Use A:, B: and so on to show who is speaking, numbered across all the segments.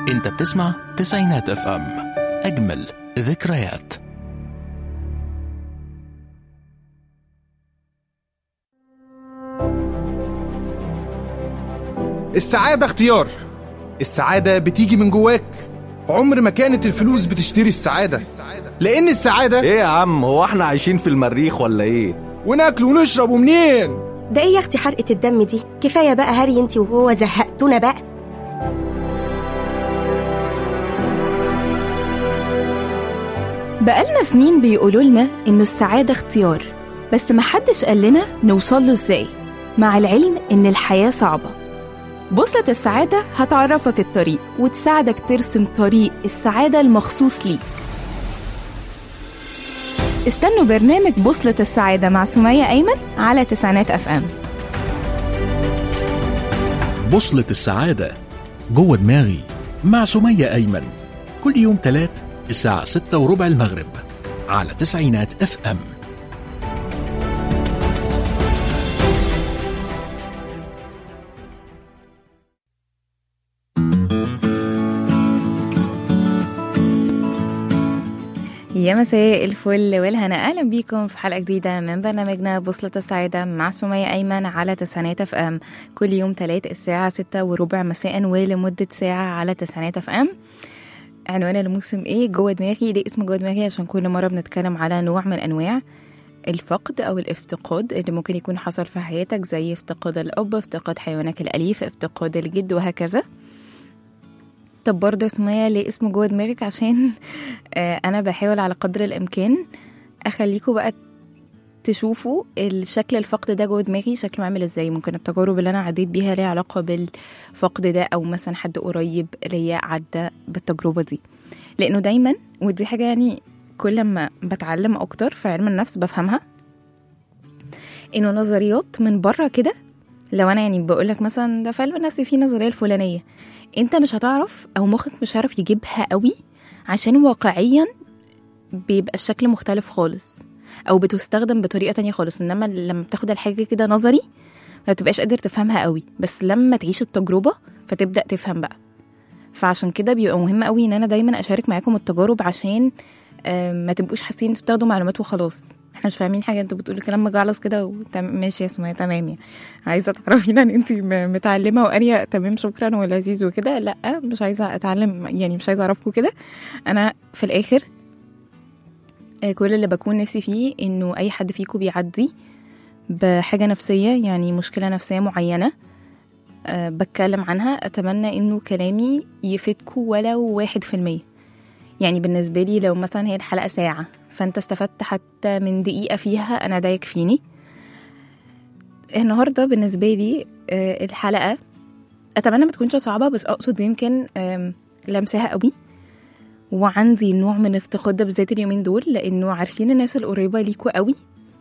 A: انت بتسمع تسعينات اف ام اجمل ذكريات
B: السعادة اختيار السعادة بتيجي من جواك عمر ما كانت الفلوس بتشتري السعادة لأن السعادة
C: ايه يا عم هو احنا عايشين في المريخ ولا ايه
B: وناكل ونشرب ومنين
D: ده ايه يا اختي حرقة الدم دي كفاية بقى هري انت وهو زهقتونا بقى
E: بقالنا سنين بيقولوا لنا إنه السعادة اختيار بس محدش قال لنا نوصل له إزاي مع العلم إن الحياة صعبة بوصلة السعادة هتعرفك الطريق وتساعدك ترسم طريق السعادة المخصوص ليك استنوا برنامج بوصلة السعادة مع سمية أيمن على تسعينات أف أم
A: بوصلة السعادة جوه دماغي مع سمية أيمن كل يوم تلات الساعة ستة وربع المغرب على تسعينات اف ام
E: يا مساء الفل والهنا اهلا بيكم في حلقه جديده من برنامجنا بوصله السعاده مع سمية ايمن على تسعينات اف ام كل يوم تلات الساعه ستة وربع مساء ولمده ساعه على تسعينات اف ام عنوان الموسم ايه جوه دماغي ليه اسمه جوه دماغي عشان كل مره بنتكلم على نوع من انواع الفقد او الافتقاد اللي ممكن يكون حصل في حياتك زي افتقاد الاب افتقاد حيوانك الاليف افتقاد الجد وهكذا طب برضه يا سمية ليه اسمه جوه دماغك عشان آه، انا بحاول على قدر الامكان اخليكم بقى تشوفوا الشكل الفقد ده جوه دماغي شكله عامل ازاي ممكن التجارب اللي انا عديت بيها ليها علاقه بالفقد ده او مثلا حد قريب ليا عدى بالتجربه دي لانه دايما ودي حاجه يعني كل ما بتعلم اكتر في علم النفس بفهمها انه نظريات من بره كده لو انا يعني بقول لك مثلا ده في علم النفس في نظريه الفلانيه انت مش هتعرف او مخك مش هيعرف يجيبها قوي عشان واقعيا بيبقى الشكل مختلف خالص او بتستخدم بطريقه تانية خالص انما لما بتاخد الحاجه كده نظري ما بتبقاش قادر تفهمها قوي بس لما تعيش التجربه فتبدا تفهم بقى فعشان كده بيبقى مهم قوي ان انا دايما اشارك معاكم التجارب عشان آم، ما تبقوش حاسين انتوا بتاخدوا معلومات وخلاص احنا مش فاهمين حاجه انتوا بتقولوا كلام مجعلص كده وتم- ماشي يا سمية تمام يعني عايزه تعرفينا ان انت م- متعلمه وقاريه تمام شكرا ولذيذ وكده لا مش عايزه اتعلم يعني مش عايزه اعرفكم كده انا في الاخر آه، كل اللي بكون نفسي فيه انه اي حد فيكم بيعدي بحاجه نفسيه يعني مشكله نفسيه معينه أه بتكلم عنها اتمنى انه كلامي يفيدكم ولو واحد في المية يعني بالنسبه لي لو مثلا هي الحلقه ساعه فانت استفدت حتى من دقيقه فيها انا ده يكفيني النهارده بالنسبه لي آه، الحلقه اتمنى ما تكونش صعبه بس اقصد يمكن آم، لمساها قوي وعندي نوع من افتقاد ده بالذات اليومين دول لانه عارفين الناس القريبه ليكوا قوي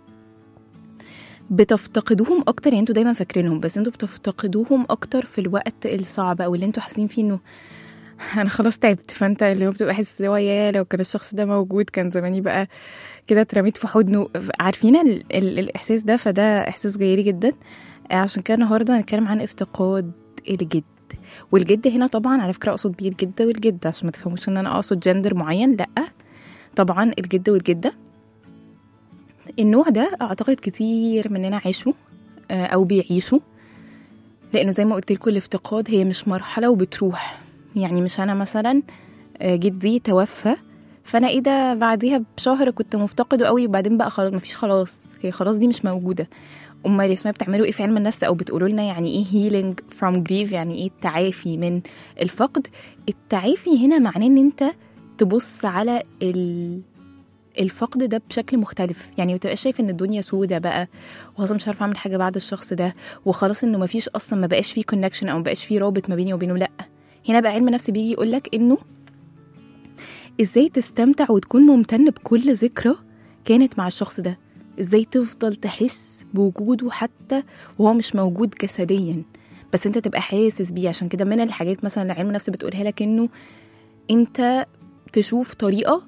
E: بتفتقدوهم اكتر يعني انتوا دايما فاكرينهم بس انتوا بتفتقدوهم اكتر في الوقت الصعب او اللي انتوا حاسين فيه انه انا خلاص تعبت فانت اللي هو بتبقى حاسس اللي هو يا لو كان الشخص ده موجود كان زماني بقى كده اترميت في حضنه عارفين ال ال الاحساس ده فده احساس جيري جدا عشان كده النهارده هنتكلم عن افتقاد الجد والجد هنا طبعا على فكره اقصد بيه الجده والجده عشان ما تفهموش ان انا اقصد جندر معين لا طبعا الجد والجده النوع ده اعتقد كتير مننا عاشوا آه، او بيعيشوا لانه زي ما قلت لكم الافتقاد هي مش مرحله وبتروح يعني مش انا مثلا آه، جدي توفى فانا ايه ده بعديها بشهر كنت مفتقده قوي وبعدين بقى خلاص مفيش خلاص هي خلاص دي مش موجوده امال اسمها بتعملوا ايه في علم النفس او بتقولوا لنا يعني ايه healing from grief يعني ايه التعافي من الفقد التعافي هنا معناه ان انت تبص على ال... الفقد ده بشكل مختلف يعني ما تبقاش شايف ان الدنيا سودة بقى وخلاص مش عارفه اعمل حاجه بعد الشخص ده وخلاص انه ما فيش اصلا ما بقاش فيه كونكشن او ما بقاش فيه رابط ما بيني وبينه لا هنا بقى علم النفس بيجي يقول لك انه ازاي تستمتع وتكون ممتن بكل ذكرى كانت مع الشخص ده ازاي تفضل تحس بوجوده حتى وهو مش موجود جسديا بس انت تبقى حاسس بيه عشان كده من الحاجات مثلا اللي علم النفس بتقولها لك انه انت تشوف طريقه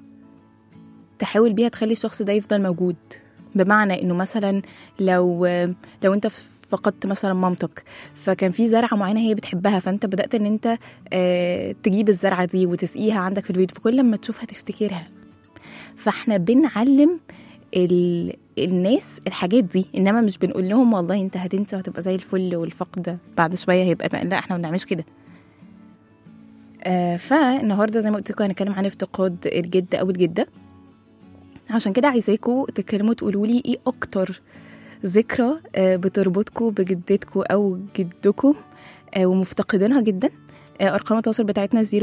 E: تحاول بيها تخلي الشخص ده يفضل موجود بمعنى انه مثلا لو لو انت فقدت مثلا مامتك فكان في زرعه معينه هي بتحبها فانت بدات ان انت آه، تجيب الزرعه دي وتسقيها عندك في البيت فكل لما تشوفها تفتكرها فاحنا بنعلم ال... الناس الحاجات دي انما مش بنقول لهم والله انت هتنسى وهتبقى زي الفل والفقد بعد شويه هيبقى لا احنا ما بنعملش كده آه فالنهارده زي ما قلت لكم هنتكلم عن افتقاد الجد او الجده عشان كده عايزاكم تتكلموا تقولوا لي ايه اكتر ذكرى آه بتربطكم بجدتكم او جدكم آه ومفتقدينها جدا آه، ارقام التواصل بتاعتنا 010427894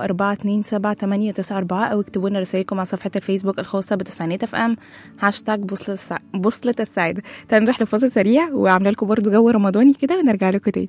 E: او اكتبوا لنا رسائلكم على صفحه الفيسبوك الخاصه بتسعينات اف ام هاشتاج بوصله السع... بوصله السعاده تعالوا نروح لفاصل سريع وعامله لكم برضو جو رمضاني كده ونرجع لكم تاني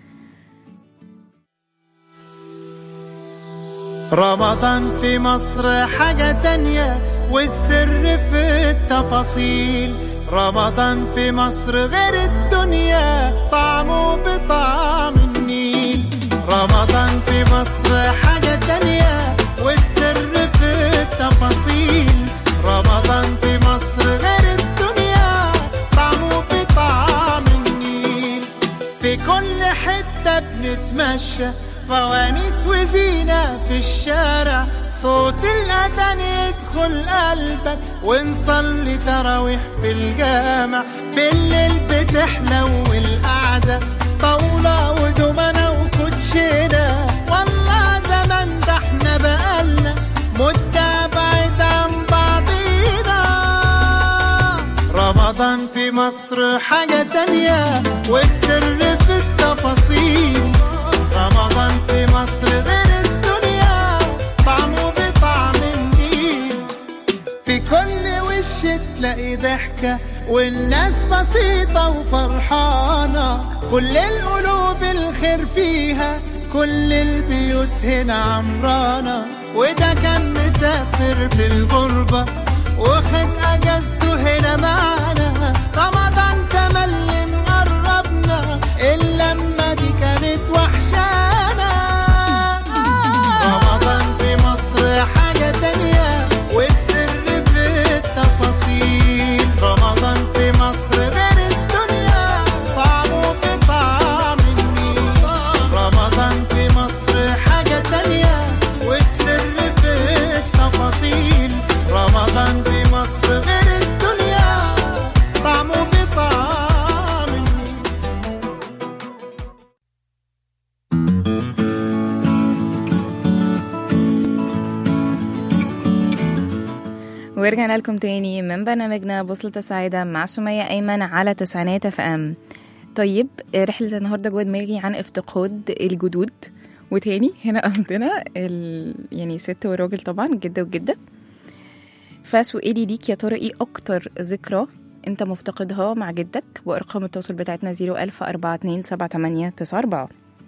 F: رمضان في مصر حاجة تانية والسر في التفاصيل رمضان في مصر غير الدنيا طعمه بطعم النيل رمضان في مصر حاجة تانية والسر في التفاصيل رمضان في مصر غير الدنيا طعمه بطعم النيل في كل حتة بنتمشى فوانيس وزينة في الشارع صوت الأذان يدخل قلبك ونصلي تراويح في الجامع بالليل بتحلو القعدة طاولة ودومنة وكوتشينة والله زمان ده احنا بقالنا مدة بعيد عن بعضينا رمضان في مصر حاجة تانية والسر في التفاصيل رمضان في مصر غير الدنيا طعمه بطعم النيل في كل وش تلاقي ضحكة والناس بسيطة وفرحانة كل القلوب الخير فيها كل البيوت هنا عمرانة وده كان مسافر في الغربة واخد اجازته هنا معانا رمضان تملي مقربنا اللمة دي كانت وحشانا رمضان في مصر حاجة تانية والسر في التفاصيل رمضان في مصر غير الدنيا طعمه بطعم النيل رمضان في مصر حاجة تانية والسر في التفاصيل رمضان في مصر غير الدنيا طعمه بطعم النيل
E: ورجعنا لكم تاني من برنامجنا بوصلة السعادة مع سمية أيمن على تسعينات اف ام طيب رحلة النهاردة جوه دماغي عن افتقاد الجدود وتاني هنا قصدنا ال... يعني ست والراجل طبعا الجدة والجدة فسؤالي ليك يا ترى ايه أكتر ذكرى انت مفتقدها مع جدك وأرقام التواصل بتاعتنا 010427894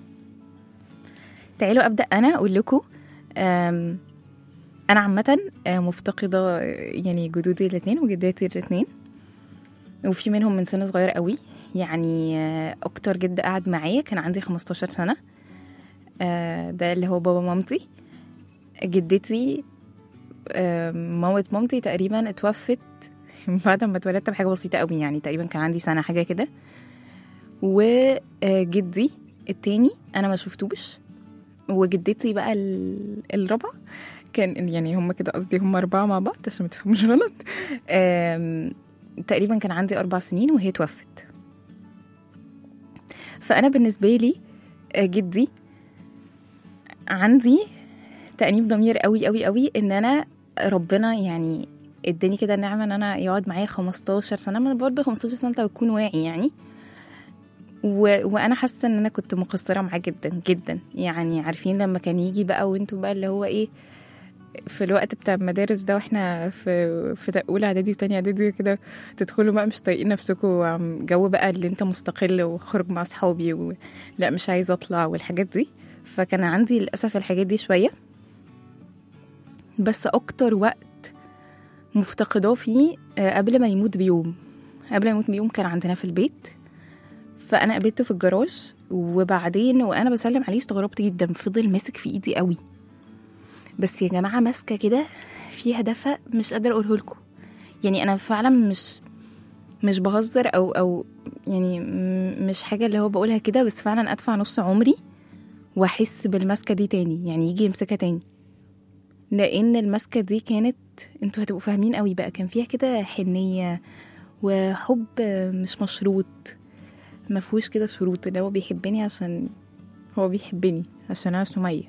E: تعالوا أبدأ أنا أقول لكم أم، انا عامه آه، مفتقده آه، يعني جدودي الاثنين وجداتي الاثنين وفي منهم من سن صغير قوي يعني آه، اكتر جد قعد معايا كان عندي 15 سنه آه، ده اللي هو بابا مامتي جدتي آه، مامة مامتي تقريبا اتوفت بعد ما اتولدت بحاجه بسيطه قوي يعني تقريبا كان عندي سنه حاجه كده وجدي التاني انا ما شفتوش وجدتي بقى ال- الرابعه كان يعني هم كده قصدي هم أربعة مع بعض عشان ما تفهموش غلط آم، تقريبا كان عندي أربع سنين وهي توفت فأنا بالنسبة لي آه، جدي عندي تأنيب ضمير قوي قوي قوي إن أنا ربنا يعني اداني كده النعمة إن أنا يقعد معايا 15 سنة من برضه 15 سنة أنت بتكون واعي يعني و... وانا حاسه ان انا كنت مقصره معاه جدا جدا يعني عارفين لما كان يجي بقى وانتوا بقى اللي هو ايه في الوقت بتاع المدارس ده واحنا في في اولى اعدادي وتانية اعدادي كده تدخلوا بقى مش طايقين نفسكم وعم- جو بقى اللي انت مستقل وخرج مع اصحابي ولا مش عايزه اطلع والحاجات دي فكان عندي للاسف الحاجات دي شويه بس اكتر وقت مفتقداه فيه آه، قبل ما يموت بيوم قبل ما يموت بيوم كان عندنا في البيت فانا قابلته في الجراج وبعدين وانا بسلم عليه استغربت جدا فضل ماسك في ايدي قوي بس يا جماعه ماسكه كده فيها دفى مش قادره اقوله لكم يعني انا فعلا مش مش بهزر او او يعني م- مش حاجة اللي هو بقولها كده بس فعلا أدفع نص عمري وأحس بالمسكة دي تاني يعني يجي يمسكها تاني لأن المسكة دي كانت انتوا هتبقوا فاهمين قوي بقى كان فيها كده حنية وحب مش مشروط مفهوش كده شروط اللي هو بيحبني عشان هو بيحبني عشان أنا سمية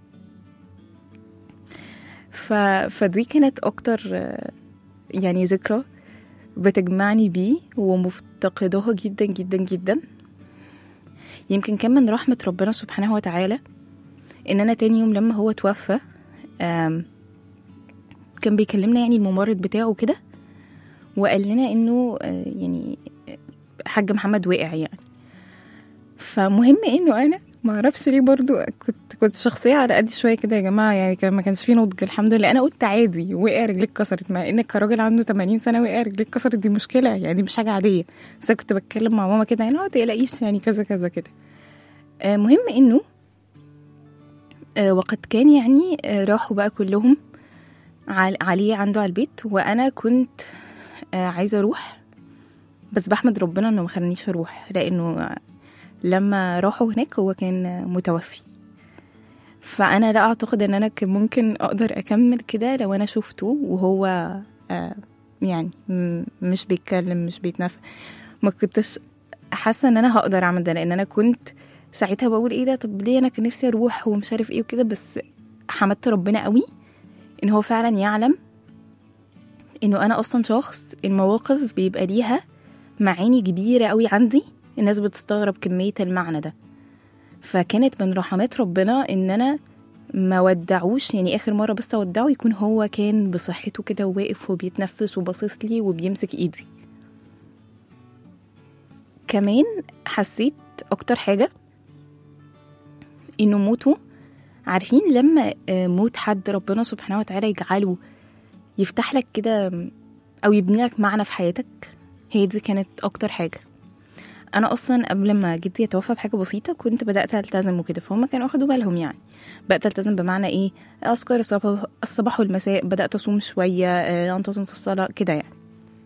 E: ف... فدي كانت أكتر آه، يعني ذكرى بتجمعني بيه ومفتقداها جدا جدا جدا يمكن كان من رحمة ربنا سبحانه وتعالى إن أنا تاني يوم لما هو توفى آم، كان بيكلمنا يعني الممرض بتاعه كده وقال لنا إنه آه، يعني حاج محمد وقع يعني فمهم إنه أنا ما اعرفش ليه برضو كنت كنت شخصيه على قد شويه كده يا جماعه يعني كان ما كانش فيه نضج الحمد لله انا قلت عادي وقع رجليك اتكسرت مع انك كراجل عنده 80 سنه وقع رجليك اتكسرت دي مشكله يعني مش حاجه عاديه بس أنا كنت بتكلم مع ماما كده يعني ما تقلقيش يعني كذا كذا كده آه، مهم انه آه، وقد كان يعني آه، راحوا بقى كلهم عل- عليه عنده على البيت وانا كنت آه، عايزه اروح بس بحمد ربنا انه ما خلانيش اروح لانه آه، لما راحوا هناك هو كان متوفي فانا لا اعتقد ان انا كان ممكن اقدر اكمل كده لو انا شفته وهو آه يعني م- مش بيتكلم مش بيتنفس ما كنتش حاسه ان انا هقدر اعمل ده لان انا كنت ساعتها بقول ايه ده طب ليه انا كان نفسي اروح ومش عارف ايه وكده بس حمدت ربنا قوي ان هو فعلا يعلم انه انا اصلا شخص المواقف بيبقى ليها معاني كبيره قوي عندي الناس بتستغرب كميه المعنى ده فكانت من رحمات ربنا ان انا ما ودعوش يعني اخر مره بس اودعه يكون هو كان بصحته كده وواقف وبيتنفس وباصص لي وبيمسك ايدي كمان حسيت اكتر حاجه انه موته عارفين لما آه، موت حد ربنا سبحانه وتعالى يجعله يفتح لك كده او يبني لك معنى في حياتك هي دي كانت اكتر حاجه انا اصلا قبل ما جدي يتوفى بحاجه بسيطه كنت بدات التزم وكده فهم كانوا واخدوا بالهم يعني بدات التزم بمعنى ايه اذكر الصباح الصباح والمساء بدات اصوم شويه آه، انتظم في الصلاه كده يعني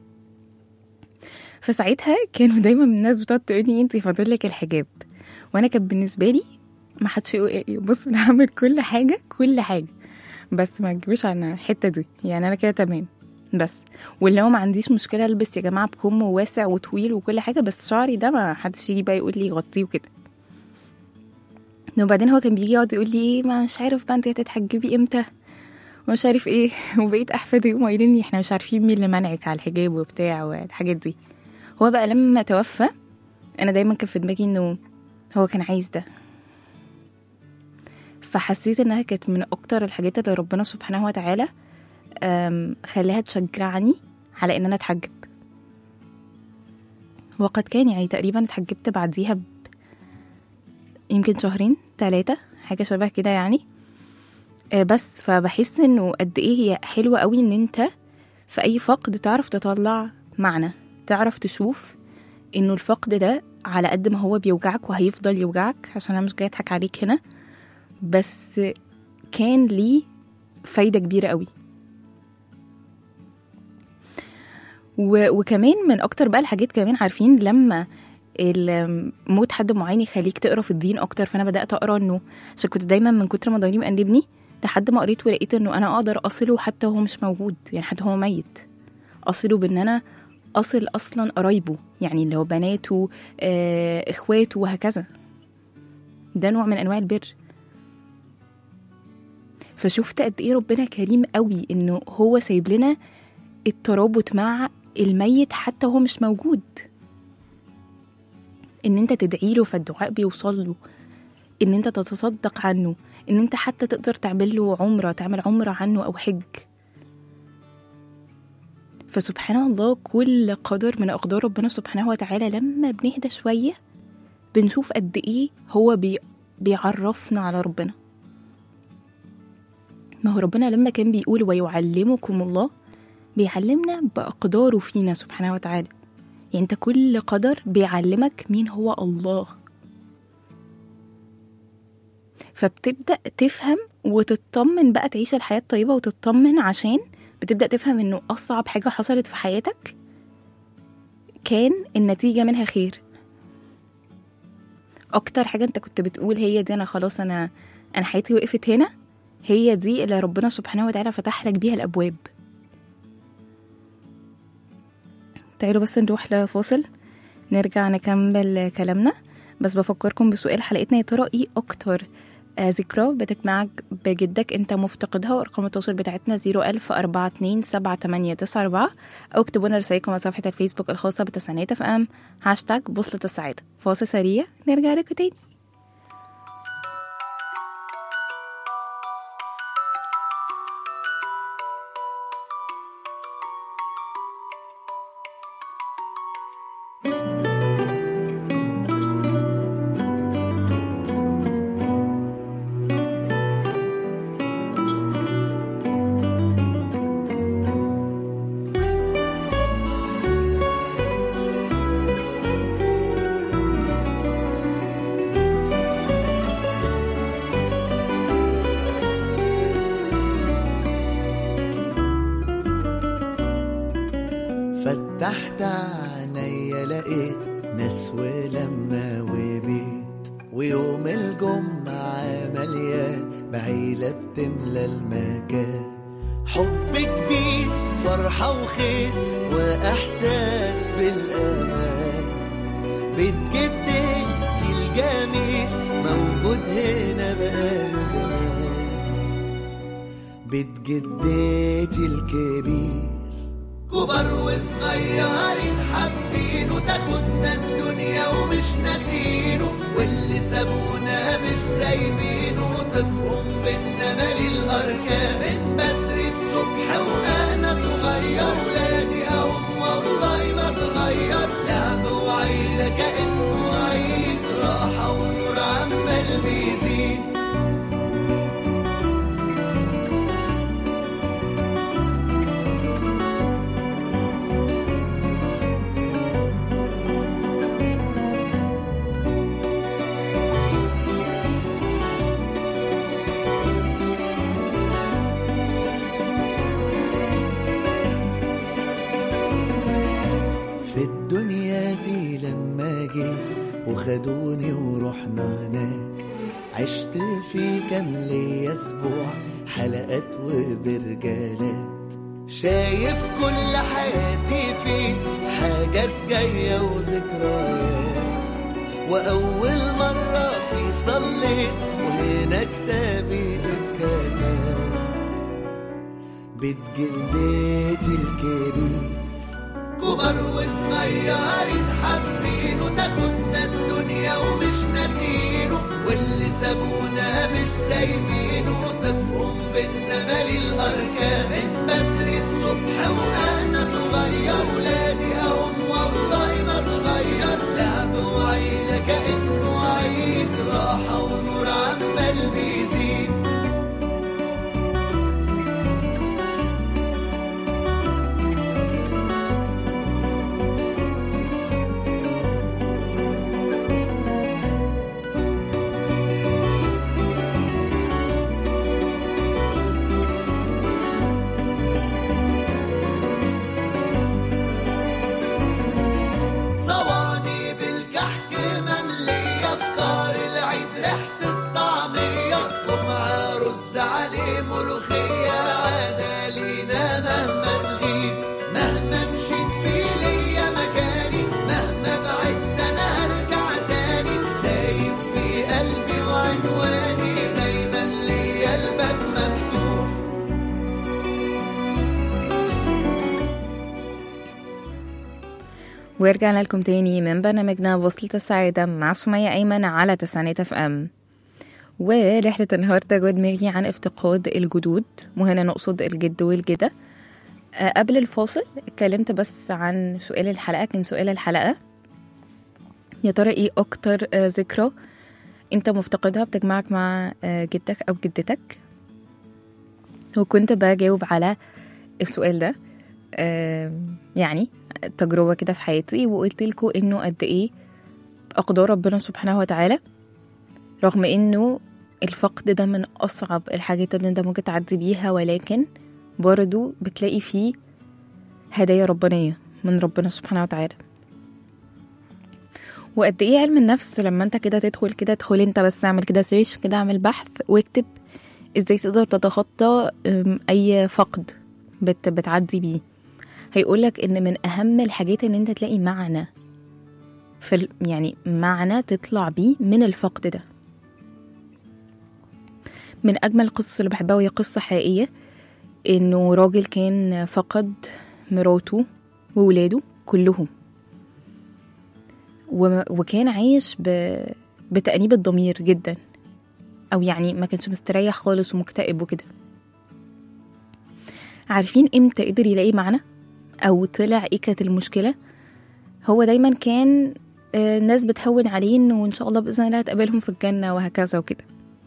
E: فساعتها كانوا دايما الناس بتقعد تقول لي انت فاضل لك الحجاب وانا كان بالنسبه لي ما حدش يقول إيه، بص انا هعمل كل حاجه كل حاجه بس ما تجيبوش عن الحته دي يعني انا كده تمام بس واللي هو ما عنديش مشكله البس يا جماعه بكم واسع وطويل وكل حاجه بس شعري ده ما حدش يجي بقى يقول لي غطيه وكده وبعدين هو كان بيجي يقعد يقول لي ايه ما مش عارف بقى انت هتتحجبي امتى ومش عارف ايه وبقيت احفادي يقوموا قايلين لي احنا مش عارفين مين اللي منعك على الحجاب وبتاع والحاجات دي هو بقى لما توفى انا دايما كان في دماغي انه هو كان عايز ده فحسيت انها كانت من اكتر الحاجات اللي ربنا سبحانه وتعالى أم، خلاها تشجعني على ان انا اتحجب وقد كان يعني تقريبا اتحجبت بعديها ب... يمكن شهرين ثلاثة حاجة شبه كده يعني آه، بس فبحس انه قد ايه هي حلوة قوي ان انت في اي فقد تعرف تطلع معنى تعرف تشوف انه الفقد ده على قد ما هو بيوجعك وهيفضل يوجعك عشان انا مش جاي اضحك عليك هنا بس كان ليه فايدة كبيرة قوي و... وكمان من اكتر بقى الحاجات كمان عارفين لما ال- موت حد معين يخليك تقرا في الدين اكتر فانا بدات اقرا انه عشان كنت دايما من كتر ما ضميري مقلبني لحد ما قريت ولقيت انه انا اقدر اصله حتى وهو مش موجود يعني حتى هو ميت اصله بان انا اصل اصلا قرايبه يعني اللي هو بناته آه اخواته وهكذا ده نوع من انواع البر فشفت قد ايه ربنا كريم قوي انه هو سايب لنا الترابط مع الميت حتى هو مش موجود ان انت تدعي له فالدعاء بيوصل له ان انت تتصدق عنه ان انت حتى تقدر تعمل له عمره تعمل عمره عنه او حج فسبحان الله كل قدر من اقدار ربنا سبحانه وتعالى لما بنهدى شويه بنشوف قد ايه هو بي بيعرفنا على ربنا ما هو ربنا لما كان بيقول ويعلمكم الله بيعلمنا بأقداره فينا سبحانه وتعالى يعني انت كل قدر بيعلمك مين هو الله فبتبدأ تفهم وتطمن بقى تعيش الحياة الطيبة وتطمن عشان بتبدأ تفهم انه أصعب حاجة حصلت في حياتك كان النتيجة منها خير أكتر حاجة أنت كنت بتقول هي دي أنا خلاص أنا أنا حياتي وقفت هنا هي دي اللي ربنا سبحانه وتعالى فتح لك بيها الأبواب تعالوا بس نروح لفاصل نرجع نكمل كلامنا بس بفكركم بسؤال حلقتنا يا ترى ايه اكتر آه، ذكرى بتجمعك بجدك انت مفتقدها وارقام التواصل بتاعتنا 01042 او اكتبوا لنا رسائلكم على صفحه الفيسبوك الخاصه بتسعينات اف ام هاشتاج بوصله السعاده فاصل سريع نرجع لكم تاني
F: فتحت عينيا لقيت ناس ولما وبيت ويوم الجمعة مليان بعيلة بتملى المكان حب كبير فرحة وخير وإحساس بالأمان بيت جدتي الجميل موجود هنا بقاله زمان بيت جدتي الكبير كبر وصغيرين حابينه تاخدنا الدنيا ومش ناسينه واللي سابونا مش سايبينه طفهم بينا مالي الاركان من بدري الصبح وانا صغير ولادي اهم والله ما اتغير لعب وعيله كانه عيد راحه ونور عمال بيزيد في الدنيا دي لما جيت وخدوني ورحنا هناك عشت في كان ليا اسبوع حلقات وبرجالات شايف كل حياتي فيه حاجات جاية وذكريات وأول مرة في صليت وهنا كتابي اتكتب بيت جدتي الكبير كبر وصغيرين حابينه تاخدنا الدنيا ومش ناسينه واللي سابونا مش سايبينه طفهم بينا مالي الاركان من بدري الصبح وانا صغير ولادي اهم والله ما اتغير لعب وعيله كانه عيد راحه ونور عمال بيزيد صواني بالكحك مملية فطار العيد ريحة الطعمية جمعة رز عليه ملوخية عادة لينا مهما نغيب مهما مشيت في ليا مكاني مهما بعدت أنا هرجع تاني سايب في قلبي وعنواني دايما ليا الباب مفتوح
E: ورجعنا لكم تاني من برنامجنا وصلة السعادة مع سمية أيمن على تسعينات اف ام ورحلة النهاردة جود دماغي عن افتقاد الجدود وهنا نقصد الجد والجدة آه، قبل الفاصل اتكلمت بس عن سؤال الحلقة كان سؤال الحلقة يا ترى ايه أكتر آه، ذكرى انت مفتقدها بتجمعك مع آه، جدك أو جدتك وكنت بجاوب على السؤال ده آم، يعني تجربة كده في حياتي وقلت لكم انه قد ايه اقدار ربنا سبحانه وتعالى رغم انه الفقد ده من اصعب الحاجات اللي انت ممكن تعدي بيها ولكن برضو بتلاقي فيه هدايا ربانية من ربنا سبحانه وتعالى وقد ايه علم النفس لما انت كده تدخل كده ادخل انت بس اعمل كده سيرش كده اعمل بحث واكتب ازاي تقدر تتخطى أم، اي فقد بت بتعدي بيه هيقولك ان من اهم الحاجات ان انت تلاقي معنى في ال- يعني معنى تطلع بيه من الفقد ده من اجمل القصص اللي بحبها وهي قصه حقيقيه انه راجل كان فقد مراته وولاده كلهم وم- وكان عايش ب... بتأنيب الضمير جدا أو يعني ما كانش مستريح خالص ومكتئب وكده عارفين امتى قدر يلاقي معنى أو طلع ايه كانت المشكلة هو دايما كان آه، الناس بتهون عليه انه ان شاء الله باذن الله هتقابلهم في الجنه وهكذا وكده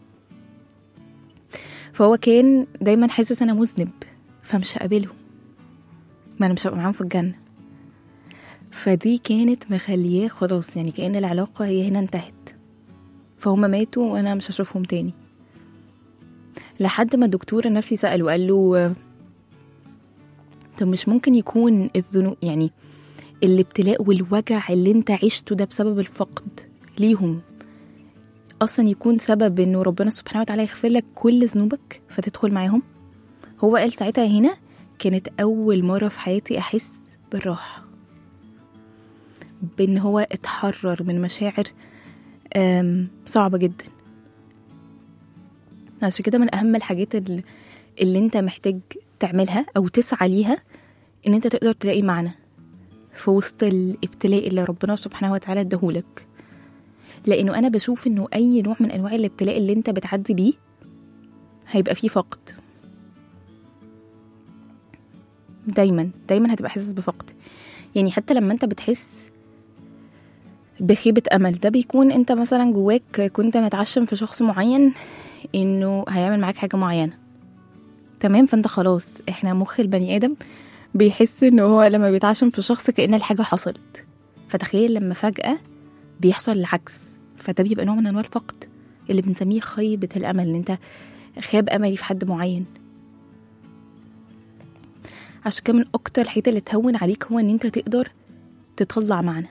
E: فهو كان دايما حاسس انا مذنب فمش هقابلهم ما انا مش هبقى معاهم في الجنه فدي كانت مخلياه خلاص يعني كأن العلاقة هي هنا انتهت فهم ماتوا وأنا مش هشوفهم تاني لحد ما الدكتور النفسي سأله وقال له طب مش ممكن يكون الذنوب يعني الابتلاء والوجع اللي انت عشته ده بسبب الفقد ليهم اصلا يكون سبب انه ربنا سبحانه وتعالى يغفر لك كل ذنوبك فتدخل معاهم هو قال ساعتها هنا كانت اول مره في حياتي احس بالراحه بان هو اتحرر من مشاعر آم، صعبه جدا عشان كده من اهم الحاجات اللي, اللي انت محتاج تعملها او تسعى ليها ان انت تقدر تلاقي معنى في وسط الابتلاء اللي ربنا سبحانه وتعالى اداهولك لانه انا بشوف انه اي نوع من انواع الابتلاء اللي انت بتعدي بيه هيبقى فيه فقد دايما دايما هتبقى حاسس بفقد يعني حتى لما انت بتحس بخيبة أمل ده بيكون انت مثلا جواك كنت متعشم في شخص معين انه هيعمل معاك حاجة معينة تمام فانت خلاص احنا مخ البني آدم بيحس ان هو لما بيتعشم في شخص كأن الحاجة حصلت فتخيل لما فجأة بيحصل العكس فده بيبقى نوع من انواع الفقد اللي بنسميه خيبة الأمل ان انت خاب أملي في حد معين عشان كده من أكتر الحاجات اللي تهون عليك هو ان انت تقدر تطلع معنى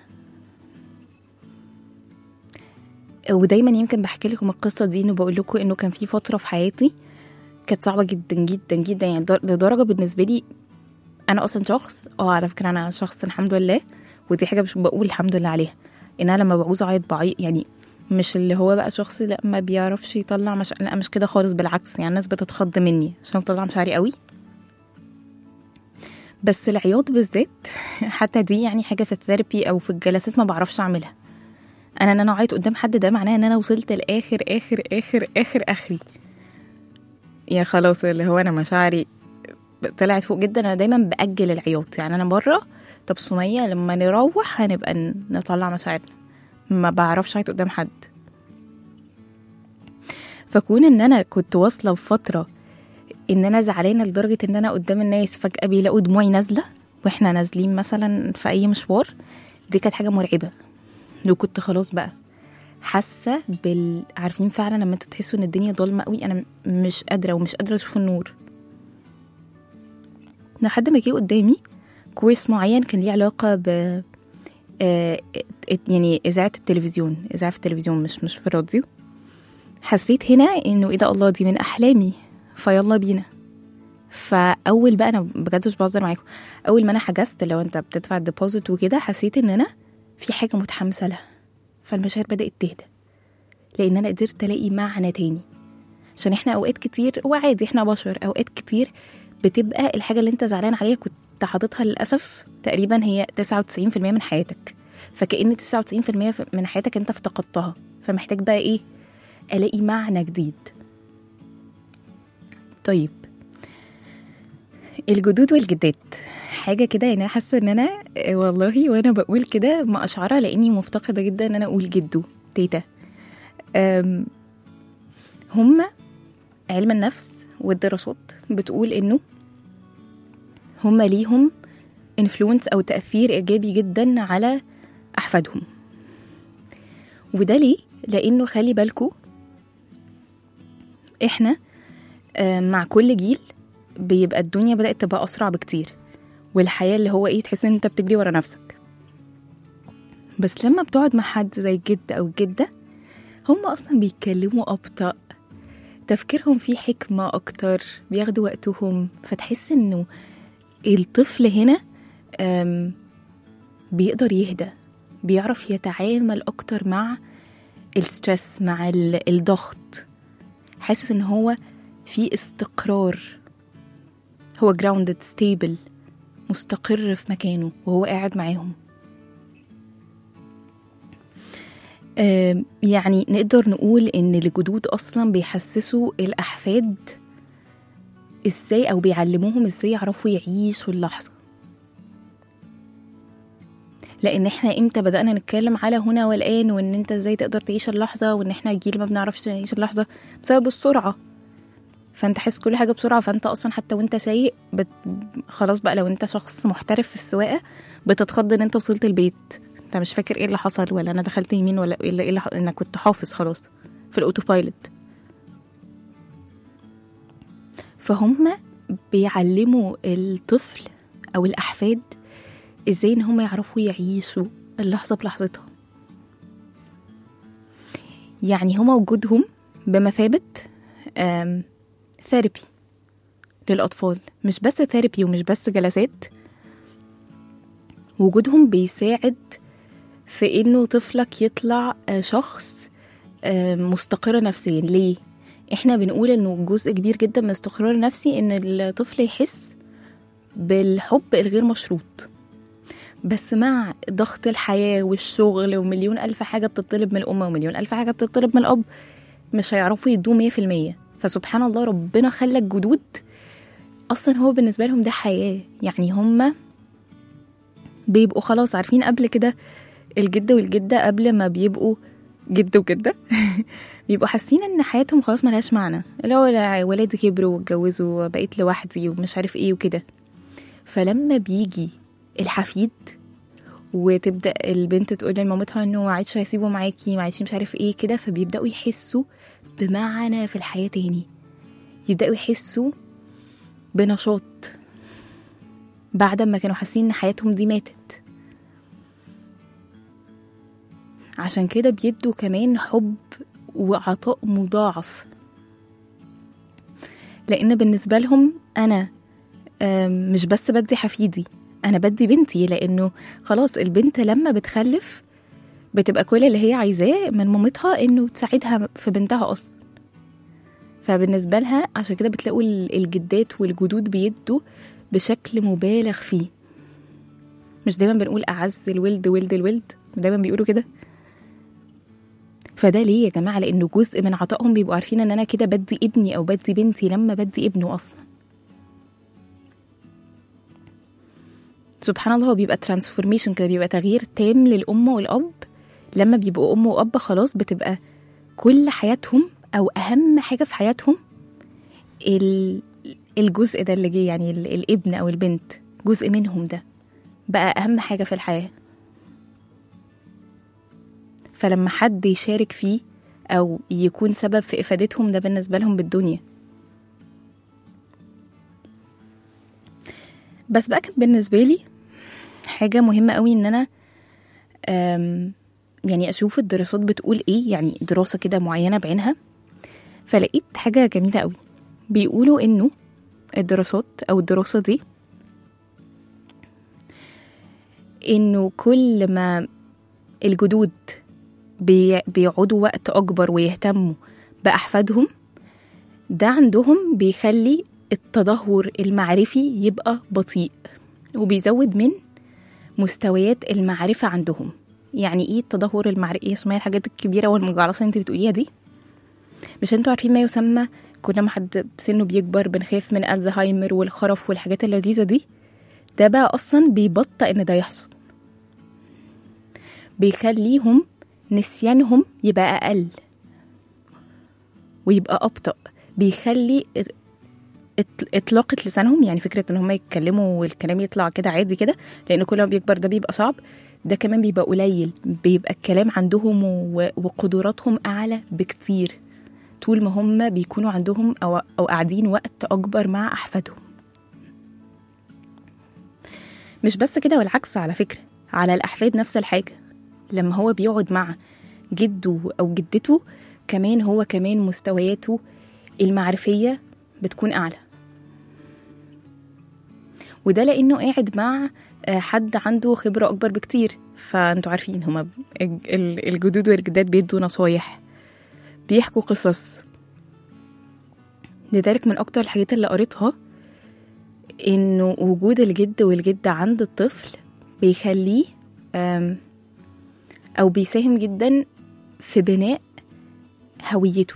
E: ودايما يمكن بحكي لكم القصة دي انه بقول لكم انه كان في فترة في حياتي كانت صعبة جدا جدا جدا يعني در- لدرجة بالنسبة لي انا اصلا شخص اه على فكرة انا شخص الحمد لله ودي حاجة مش بقول الحمد لله عليها ان انا لما بعوز اعيط بعيط يعني مش اللي هو بقى شخص لا ما بيعرفش يطلع مش لا مش كده خالص بالعكس يعني الناس بتتخض مني عشان بطلع مشاعري قوي بس العياط بالذات حتى دي يعني حاجة في الثيرابي او في الجلسات ما بعرفش اعملها انا ان انا اعيط قدام حد ده معناه ان انا وصلت لاخر اخر اخر اخر اخري يا خلاص اللي هو انا مشاعري طلعت فوق جدا انا دايما باجل العياط يعني انا بره طب سمية لما نروح هنبقى ن- نطلع مشاعرنا ما بعرفش اعيط قدام حد فكون ان انا كنت واصله بفتره ان انا زعلانه لدرجه ان انا قدام الناس فجاه بيلاقوا دموعي نازله واحنا نازلين مثلا في اي مشوار دي كانت حاجه مرعبه وكنت خلاص بقى حاسه بال عارفين فعلا لما انتوا تحسوا ان الدنيا ضلمه قوي انا م- مش قادره ومش قادره اشوف النور لحد ما جه قدامي كويس معين كان ليه علاقه ب آه، ات- يعني اذاعه التلفزيون اذاعه في التلفزيون مش مش في الراديو حسيت هنا انه ايه ده الله دي من احلامي فيلا بينا فاول بقى انا بجد مش بهزر معاكم اول ما انا حجزت لو انت بتدفع الديبوزيت وكده حسيت ان انا في حاجه متحمسه لها فالمشاعر بدات تهدى لان انا قدرت الاقي معنى تاني عشان احنا اوقات كتير وعادي احنا بشر اوقات كتير بتبقى الحاجه اللي انت زعلان عليها كنت حاططها للاسف تقريبا هي 99% من حياتك فكأن 99% من حياتك انت افتقدتها فمحتاج بقى ايه الاقي معنى جديد طيب الجدود والجدات حاجه كده يعني أنا حاسه ان انا آه، والله وانا بقول كده مقشعره لاني مفتقده جدا ان انا اقول جدو تيتا أم، هما علم النفس والدراسات بتقول انه هما ليهم انفلونس او تاثير ايجابي جدا على احفادهم وده ليه لانه خلي بالكو احنا آه، مع كل جيل بيبقى الدنيا بدات تبقى اسرع بكتير والحياه اللي هو ايه تحس ان انت بتجري ورا نفسك بس لما بتقعد مع حد زي الجد أو الجدة هم أصلا بيتكلموا أبطأ تفكيرهم فيه حكمة أكتر بياخدوا وقتهم فتحس إنه الطفل هنا أم، بيقدر يهدى بيعرف يتعامل أكتر مع الستريس مع ال- الضغط حاسس إن هو في استقرار هو grounded stable مستقر في مكانه وهو قاعد معاهم آم، يعني نقدر نقول ان الجدود اصلا بيحسسوا الاحفاد ازاي او بيعلموهم ازاي يعرفوا يعيشوا اللحظه لان احنا امتى بدانا نتكلم على هنا والان وان انت ازاي تقدر تعيش اللحظه وان احنا جيل ما بنعرفش نعيش اللحظه بسبب السرعه فانت حاسس كل حاجه بسرعه فانت اصلا حتى وانت سايق بت... خلاص بقى لو انت شخص محترف في السواقه بتتخض ان انت وصلت البيت انت مش فاكر ايه اللي حصل ولا انا دخلت يمين ولا ايه اللي, إيه اللي ح- انا كنت حافظ خلاص في الاوتو بايلوت فهم بيعلموا الطفل او الاحفاد ازاي ان هم يعرفوا يعيشوا اللحظه بلحظتها يعني هما وجودهم بمثابه ثيرابي للأطفال مش بس ثيرابي ومش بس جلسات وجودهم بيساعد في إنه طفلك يطلع آه، شخص آه، مستقر نفسيا ليه؟ احنا بنقول انه جزء كبير جدا من الاستقرار النفسي ان الطفل يحس بالحب الغير مشروط بس مع ضغط الحياة والشغل ومليون ألف حاجة بتطلب من الأم ومليون ألف حاجة بتطلب من الأب مش هيعرفوا يدوه مية في المية فسبحان الله ربنا خلى الجدود أصلا هو بالنسبة لهم ده حياة يعني هما بيبقوا خلاص عارفين قبل كده الجد والجدة قبل ما بيبقوا جد وجدة بيبقوا حاسين ان حياتهم خلاص ملهاش معنى اللي هو لا ولادي كبروا واتجوزوا وبقيت لوحدي ومش عارف ايه وكده فلما بيجي الحفيد وتبدا البنت تقول لمامتها انه ما عادش هيسيبوا معاكي ما عادش مش عارف ايه كده فبيبداوا يحسوا بمعنى في الحياه تاني يبداوا يحسوا بنشاط بعد ما كانوا حاسين ان حياتهم دي ماتت عشان كده بيدوا كمان حب وعطاء مضاعف لان بالنسبه لهم انا آم، مش بس بدي حفيدي انا بدي بنتي لانه خلاص البنت لما بتخلف بتبقى كل اللي هي عايزاه من مامتها انه تساعدها في بنتها اصلا فبالنسبه لها عشان كده بتلاقوا ال- الجدات والجدود بيدوا بشكل مبالغ فيه مش دايما بنقول اعز الولد ولد الولد دايما بيقولوا كده فده ليه يا جماعه لانه جزء من عطائهم بيبقوا عارفين ان انا كده بدي ابني او بدي بنتي لما بدي ابنه اصلا سبحان الله هو بيبقى ترانسفورميشن كده بيبقى تغيير تام للأم والأب لما بيبقوا أم وأب خلاص بتبقى كل حياتهم أو أهم حاجة في حياتهم ال- الجزء ده اللي جه يعني ال- الابن أو البنت جزء منهم ده بقى أهم حاجة في الحياة فلما حد يشارك فيه أو يكون سبب في إفادتهم ده بالنسبة لهم بالدنيا بس بقى كانت بالنسبة لي حاجة مهمة قوي إن أنا أم، يعني أشوف الدراسات بتقول إيه يعني دراسة كده معينة بعينها فلقيت حاجة جميلة قوي بيقولوا إنه الدراسات أو الدراسة دي إنه كل ما الجدود بي- بيقعدوا وقت أكبر ويهتموا بأحفادهم ده عندهم بيخلي التدهور المعرفي يبقى بطيء وبيزود من مستويات المعرفة عندهم يعني ايه التدهور المعرفي ايه اسمها الحاجات الكبيرة والمجعلصة اللي انت بتقوليها دي مش انتوا عارفين ما يسمى كل ما حد سنه بيكبر بنخاف من الزهايمر والخرف والحاجات اللذيذة دي ده بقى اصلا بيبطئ ان ده يحصل بيخليهم نسيانهم يبقى اقل ويبقى ابطأ بيخلي إط- اطلاقة لسانهم يعني فكرة ان هم يتكلموا والكلام يطلع كده عادي كده لان كل ما بيكبر ده بيبقى صعب ده كمان بيبقى قليل بيبقى الكلام عندهم و- وقدراتهم اعلى بكتير طول ما هم بيكونوا عندهم او او قاعدين وقت اكبر مع احفادهم مش بس كده والعكس على فكرة على الاحفاد نفس الحاجة لما هو بيقعد مع جده أو جدته كمان هو كمان مستوياته المعرفية بتكون أعلى وده لأنه قاعد مع آه، حد عنده خبرة أكبر بكتير فأنتوا عارفين هما ب- الج- ال- الجدود والجدات بيدوا نصايح بيحكوا قصص لذلك من أكتر الحاجات اللي قريتها إنه وجود الجد والجدة عند الطفل بيخليه آم، أو بيساهم جدا في بناء هويته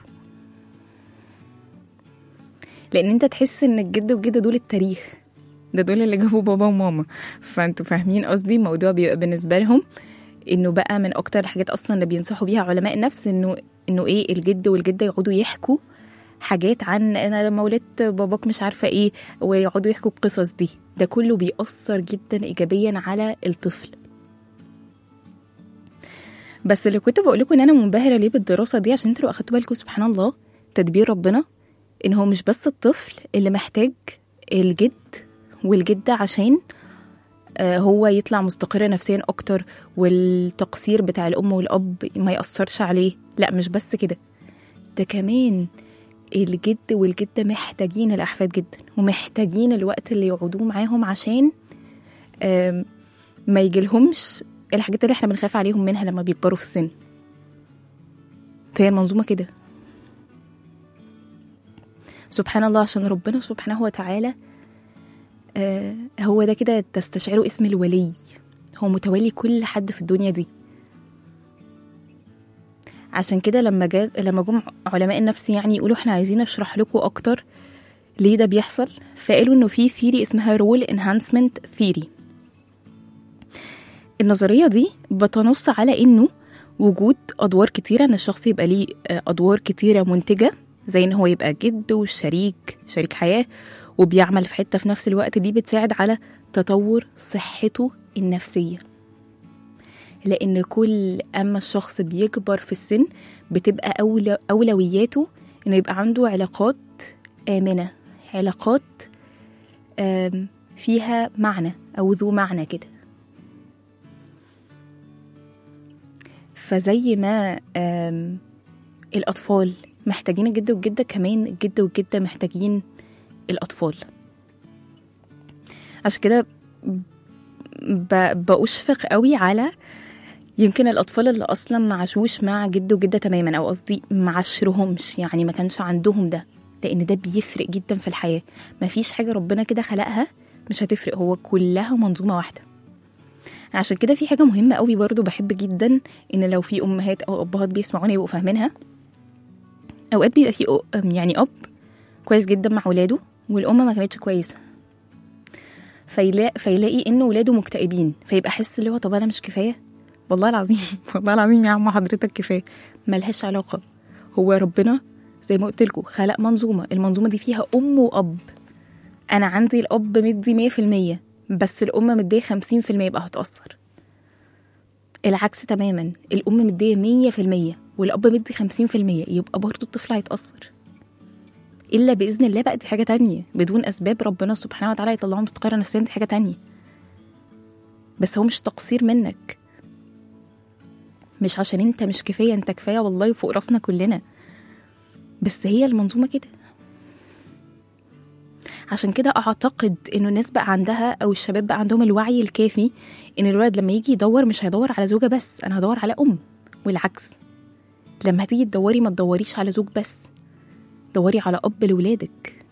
E: لأن أنت تحس إن الجد والجدة دول التاريخ ده دول اللي جابوا بابا وماما فانتوا فاهمين قصدي الموضوع بيبقى بالنسبه لهم انه بقى من اكتر الحاجات اصلا اللي بينصحوا بيها علماء النفس انه انه ايه الجد والجده يقعدوا يحكوا حاجات عن انا لما ولدت باباك مش عارفه ايه ويقعدوا يحكوا القصص دي ده كله بيأثر جدا ايجابيا على الطفل بس اللي كنت بقول لكم ان انا منبهره ليه بالدراسه دي عشان انتوا لو اخدتوا بالكم سبحان الله تدبير ربنا ان هو مش بس الطفل اللي محتاج الجد والجده عشان آه، هو يطلع مستقر نفسيا اكتر والتقصير بتاع الام والاب ما ياثرش عليه لا مش بس كده ده كمان الجد والجده محتاجين الاحفاد جدا ومحتاجين الوقت اللي يقعدوه معاهم عشان آم، ما يجيلهمش الحاجات اللي احنا بنخاف عليهم منها لما بيكبروا في السن فهي المنظومه كده سبحان الله عشان ربنا سبحانه وتعالى آه، هو ده كده تستشعروا اسم الولي هو متولي كل حد في الدنيا دي عشان كده لما جا لما جم علماء النفس يعني يقولوا احنا عايزين نشرح لكم اكتر ليه ده بيحصل فقالوا انه في ثيري اسمها رول انهانسمنت ثيري النظرية دي بتنص على انه وجود ادوار كتيرة ان الشخص يبقى ليه آه، ادوار كتيرة منتجة زي ان هو يبقى جد وشريك شريك حياة وبيعمل في حتة في نفس الوقت دي بتساعد على تطور صحته النفسية لأن كل أما الشخص بيكبر في السن بتبقى أولى أولوياته إنه يبقى عنده علاقات آمنة علاقات آم، فيها معنى أو ذو معنى كده فزي ما آم، الأطفال محتاجين الجد والجدة كمان الجد والجدة محتاجين الأطفال عشان كده ب- بأشفق قوي على يمكن الأطفال اللي أصلا ما عاشوش مع جد وجدة تماما أو قصدي ما عاشرهمش يعني ما كانش عندهم ده لأن ده بيفرق جدا في الحياة مفيش حاجة ربنا كده خلقها مش هتفرق هو كلها منظومة واحدة عشان كده في حاجة مهمة قوي برضو بحب جدا إن لو في أمهات أو أبهات بيسمعوني يبقوا فاهمينها أوقات بيبقى في أ- يعني أب كويس جدا مع ولاده والأم ما كانتش كويسة فيلاقي, فيلاقي إن ولاده مكتئبين فيبقى حس اللي هو طب أنا مش كفاية والله العظيم والله العظيم يا عم حضرتك كفاية ملهاش علاقة هو ربنا زي ما قلت لكم خلق منظومة المنظومة دي فيها أم وأب أنا عندي الأب مدي مية في المية بس الأم مدية خمسين في المية يبقى هتأثر العكس تماما الأم مدية مية في المية والأب مدي خمسين في المية يبقى برضه الطفل هيتأثر إلا بإذن الله بقى دي حاجة تانية بدون أسباب ربنا سبحانه وتعالى يطلعه مستقرة نفسيا دي حاجة تانية بس هو مش تقصير منك مش عشان انت مش كفاية انت كفاية والله فوق راسنا كلنا بس هي المنظومة كده عشان كده اعتقد انه الناس بقى عندها او الشباب بقى عندهم الوعي الكافي ان الولد لما يجي يدور مش هيدور على زوجة بس انا هدور على ام والعكس لما هتيجي تدوري ما تدوريش على زوج بس دوري على اب لولادك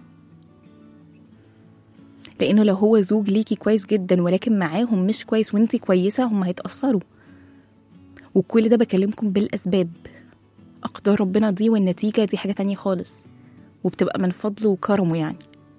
E: لانه لو هو زوج ليكي كويس جدا ولكن معاهم مش كويس وانت كويسه هم هيتاثروا وكل ده بكلمكم بالاسباب اقدار ربنا دي والنتيجه دي حاجه تانية خالص وبتبقى من فضله وكرمه يعني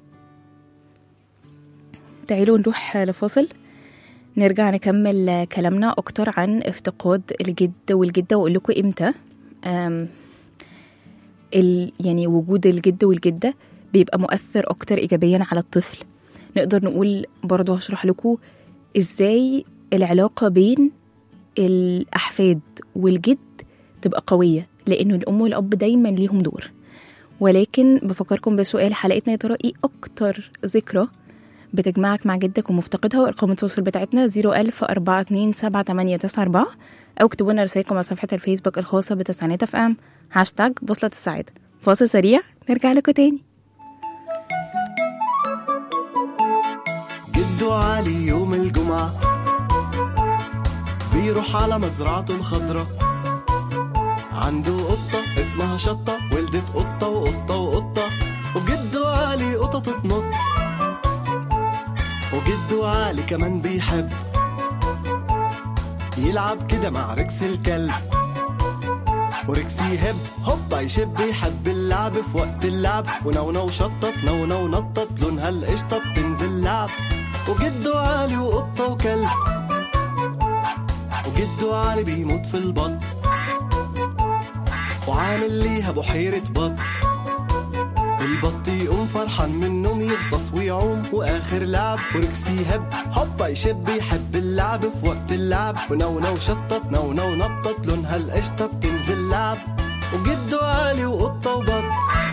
E: تعالوا نروح لفاصل نرجع نكمل كلامنا اكتر عن افتقاد الجد والجده واقول لكم امتى أم ال يعني وجود الجد والجده بيبقى مؤثر اكتر ايجابيا على الطفل نقدر نقول برضه هشرح لكم ازاي العلاقه بين الاحفاد والجد تبقى قويه لانه الام والاب دايما ليهم دور ولكن بفكركم بسؤال حلقتنا يا ترى ايه اكتر ذكرى بتجمعك مع جدك ومفتقدها وارقام التواصل بتاعتنا 01000 427 7894 أو اكتبوا لنا رسائلكم على صفحة الفيسبوك الخاصة بتسعينات اف ام هاشتاج بوصلة السعادة فاصل سريع نرجع لكم تاني
G: جدو علي يوم الجمعة بيروح على مزرعته الخضرة عنده قطة اسمها شطة ولدت قطة وقطة وقطة وجدو علي قطة تنط وجدو علي كمان بيحب يلعب كده مع ركس الكلب وركس يهب هوبا يشب يحب اللعب في وقت اللعب ونونو شطط نونو نطط لونها القشطة بتنزل لعب وجدو علي وقطة وكلب وجدو علي بيموت في البط وعامل ليها بحيرة بط البط يقوم فرحان من النوم يغطس ويعوم واخر لعب وركس يهب هوبا يشب يحب اللعب في وقت اللعب ونونو شطط نونو نطط لونها القشطة بتنزل لعب وجدو علي وقطة وبط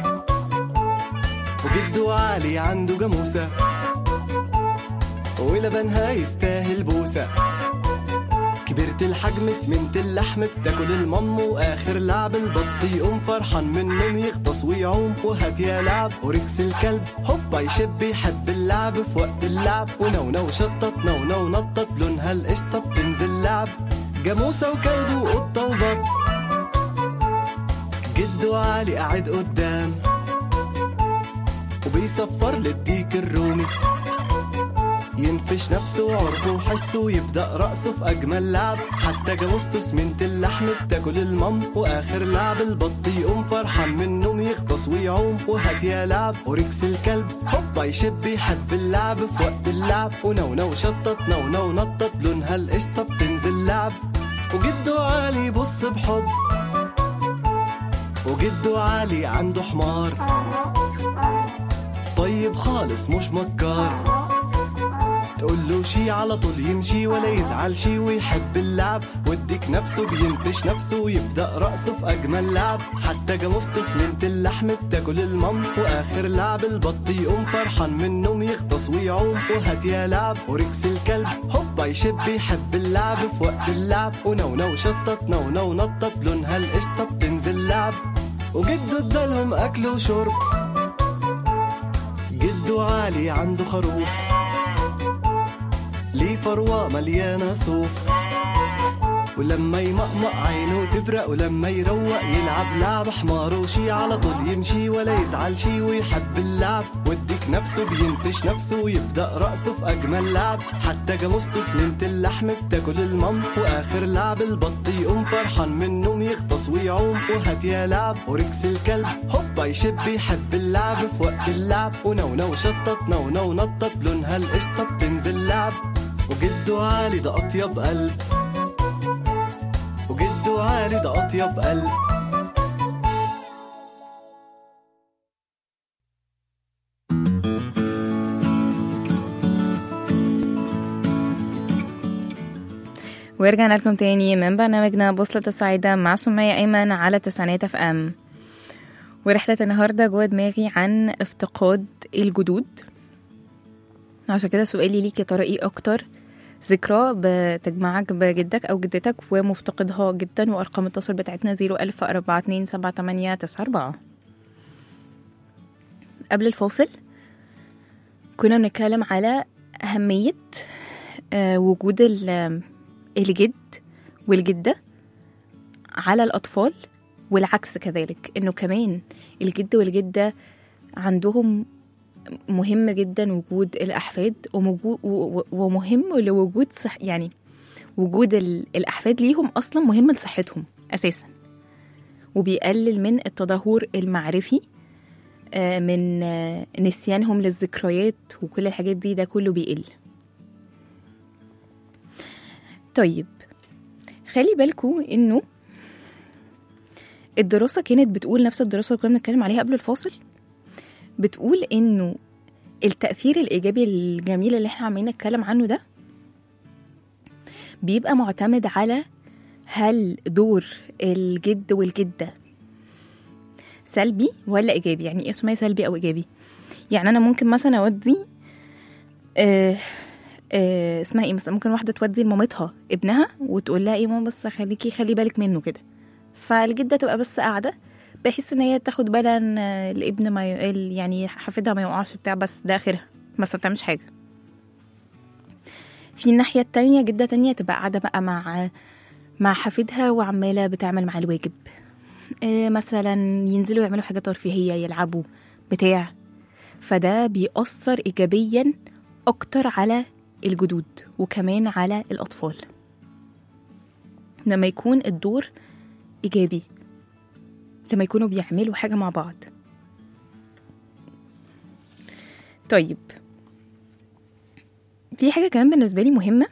G: وجدو علي عنده جاموسة ولبنها يستاهل بوسة كبرت الحجم سمنت اللحم بتاكل المم واخر لعب البط يقوم فرحان من النوم يغطس ويعوم وهات يا لعب وركس الكلب هوبا يشب يحب اللعب في وقت اللعب ونونو شطط نونو نطط لونها القشطة بتنزل لعب جاموسة وكلب وقطة وبط جدو علي قاعد قدام وبيصفر للديك الرومي ينفش نفسه وعرفه وحسه ويبدأ رقصه في أجمل لعب حتى جاموسته سمنت اللحم بتاكل المم وآخر لعب البط يقوم فرحان من النوم يغطس ويعوم وهات يا لعب وركس الكلب هوبا يشب يحب اللعب في وقت اللعب ونونو شطط نونو نطط لونها القشطة بتنزل لعب وجدو علي بص بحب وجدو علي عنده حمار طيب خالص مش مكار تقول له شي على طول يمشي ولا يزعل شي ويحب اللعب وديك نفسه بينفش نفسه ويبدأ رقصه في أجمل لعب حتى جاموسته سمنت اللحم بتاكل المم وآخر لعب البط يقوم فرحان من النوم يغطس ويعوم وهات يا لعب وركس الكلب هوبا يشب يحب اللعب في وقت اللعب ونونو شطط نونو نطط لونها القشطة بتنزل لعب وجده ادالهم أكل وشرب جده عالي عنده خروف ليه فروة مليانة صوف ولما يمقمق عينه تبرق ولما يروق يلعب لعب حمار وشي على طول يمشي ولا يزعل شي ويحب اللعب وديك نفسه بينفش نفسه ويبدأ رقصه في أجمل لعب حتى جاموسته سمنت اللحم بتاكل المم وآخر لعب البط يقوم فرحان من النوم يغطس ويعوم وهات يا لعب وركس الكلب هوبا يشب يحب اللعب في وقت اللعب ونونو شطط نونو نطط لونها القشطة بتنزل لعب وجدو عالي ده أطيب قلب وجدو عالي ده أطيب قلب
E: ورجعنا لكم تاني من برنامجنا بوصلة السعيدة مع سمية أيمن على تسعينات اف ام ورحلة النهاردة جوه دماغي عن افتقاد الجدود عشان كده سؤالي ليك يا ترى ايه أكتر ذكرى بتجمعك بجدك أو جدتك ومفتقدها جدا وأرقام التواصل بتاعتنا زيرو ألف أربعة اتنين سبعة تمانية تسعة أربعة قبل الفاصل كنا بنتكلم على أهمية آه، وجود ال- الجد والجدة على الأطفال والعكس كذلك إنه كمان الجد والجدة عندهم مهم جدا وجود الأحفاد ومجو- و- و- ومهم لوجود صح يعني وجود ال- الأحفاد ليهم أصلا مهم لصحتهم أساسا وبيقلل من التدهور المعرفي آه، من آه، نسيانهم للذكريات وكل الحاجات دي ده كله بيقل طيب خلي بالكوا انه الدراسة كانت بتقول نفس الدراسة اللي كنا بنتكلم عليها قبل الفاصل بتقول انه التأثير الإيجابي الجميل اللي احنا عمالين نتكلم عنه ده بيبقى معتمد على هل دور الجد والجدة سلبي ولا إيجابي يعني إيه اسمها سلبي أو إيجابي يعني أنا ممكن مثلا أودي آه آه اسمها ايه مثلا ممكن واحده تودي لمامتها ابنها وتقول لها ايه ماما بس خليكي خلي بالك منه كده فالجده تبقى بس قاعده بحيث ان هي تاخد بالها ان آه، الابن ما ي... ال- يعني حفيدها ما يقعش بتاع بس ده اخرها بس ما بتعملش حاجه في الناحيه التانية جده تانية تبقى قاعده بقى مع مع حفيدها وعماله بتعمل مع الواجب آه، مثلا ينزلوا يعملوا حاجات ترفيهيه يلعبوا بتاع فده بيأثر إيجابيا أكتر على الجدود وكمان على الأطفال لما يكون الدور إيجابي لما يكونوا بيعملوا حاجة مع بعض طيب في حاجة كمان بالنسبة لي مهمة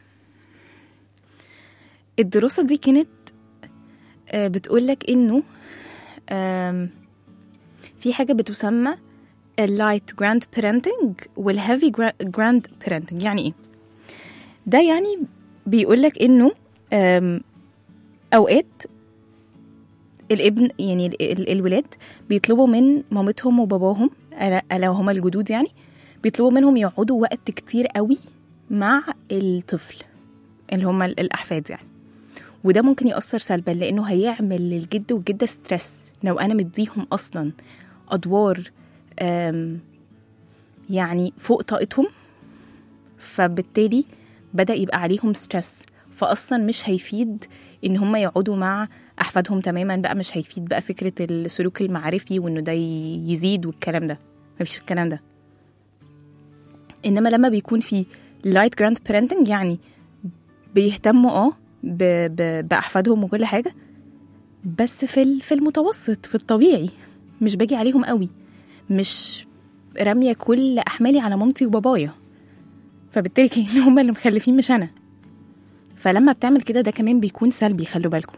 E: الدراسة دي كانت آه، بتقولك إنه آم، في حاجة بتسمى اللايت جراند بيرنتنج والهيفي جراند بيرنتنج يعني ايه ده يعني بيقولك انه أم، اوقات الابن يعني ال- ال- الولاد بيطلبوا من مامتهم وباباهم ألا ألا هما الجدود يعني بيطلبوا منهم يقعدوا وقت كتير قوي مع الطفل اللي هما ال- الأحفاد يعني وده ممكن يأثر سلبا لأنه هيعمل للجد والجدة ستريس لو أنا مديهم أصلا أدوار أم، يعني فوق طاقتهم فبالتالي بدأ يبقى عليهم ستريس فأصلا مش هيفيد إن هم يقعدوا مع أحفادهم تماما بقى مش هيفيد بقى فكرة السلوك المعرفي وإنه ده ي- يزيد والكلام ده مفيش الكلام ده إنما لما بيكون في لايت جراند بيرنتنج يعني بيهتموا اه ب- ب- بأحفادهم وكل حاجة بس في ال- في المتوسط في الطبيعي مش باجي عليهم قوي مش رامية كل أحمالي على مامتي وبابايا فبالتالي كأن هما اللي مخلفين مش أنا فلما بتعمل كده ده كمان بيكون سلبي خلوا بالكم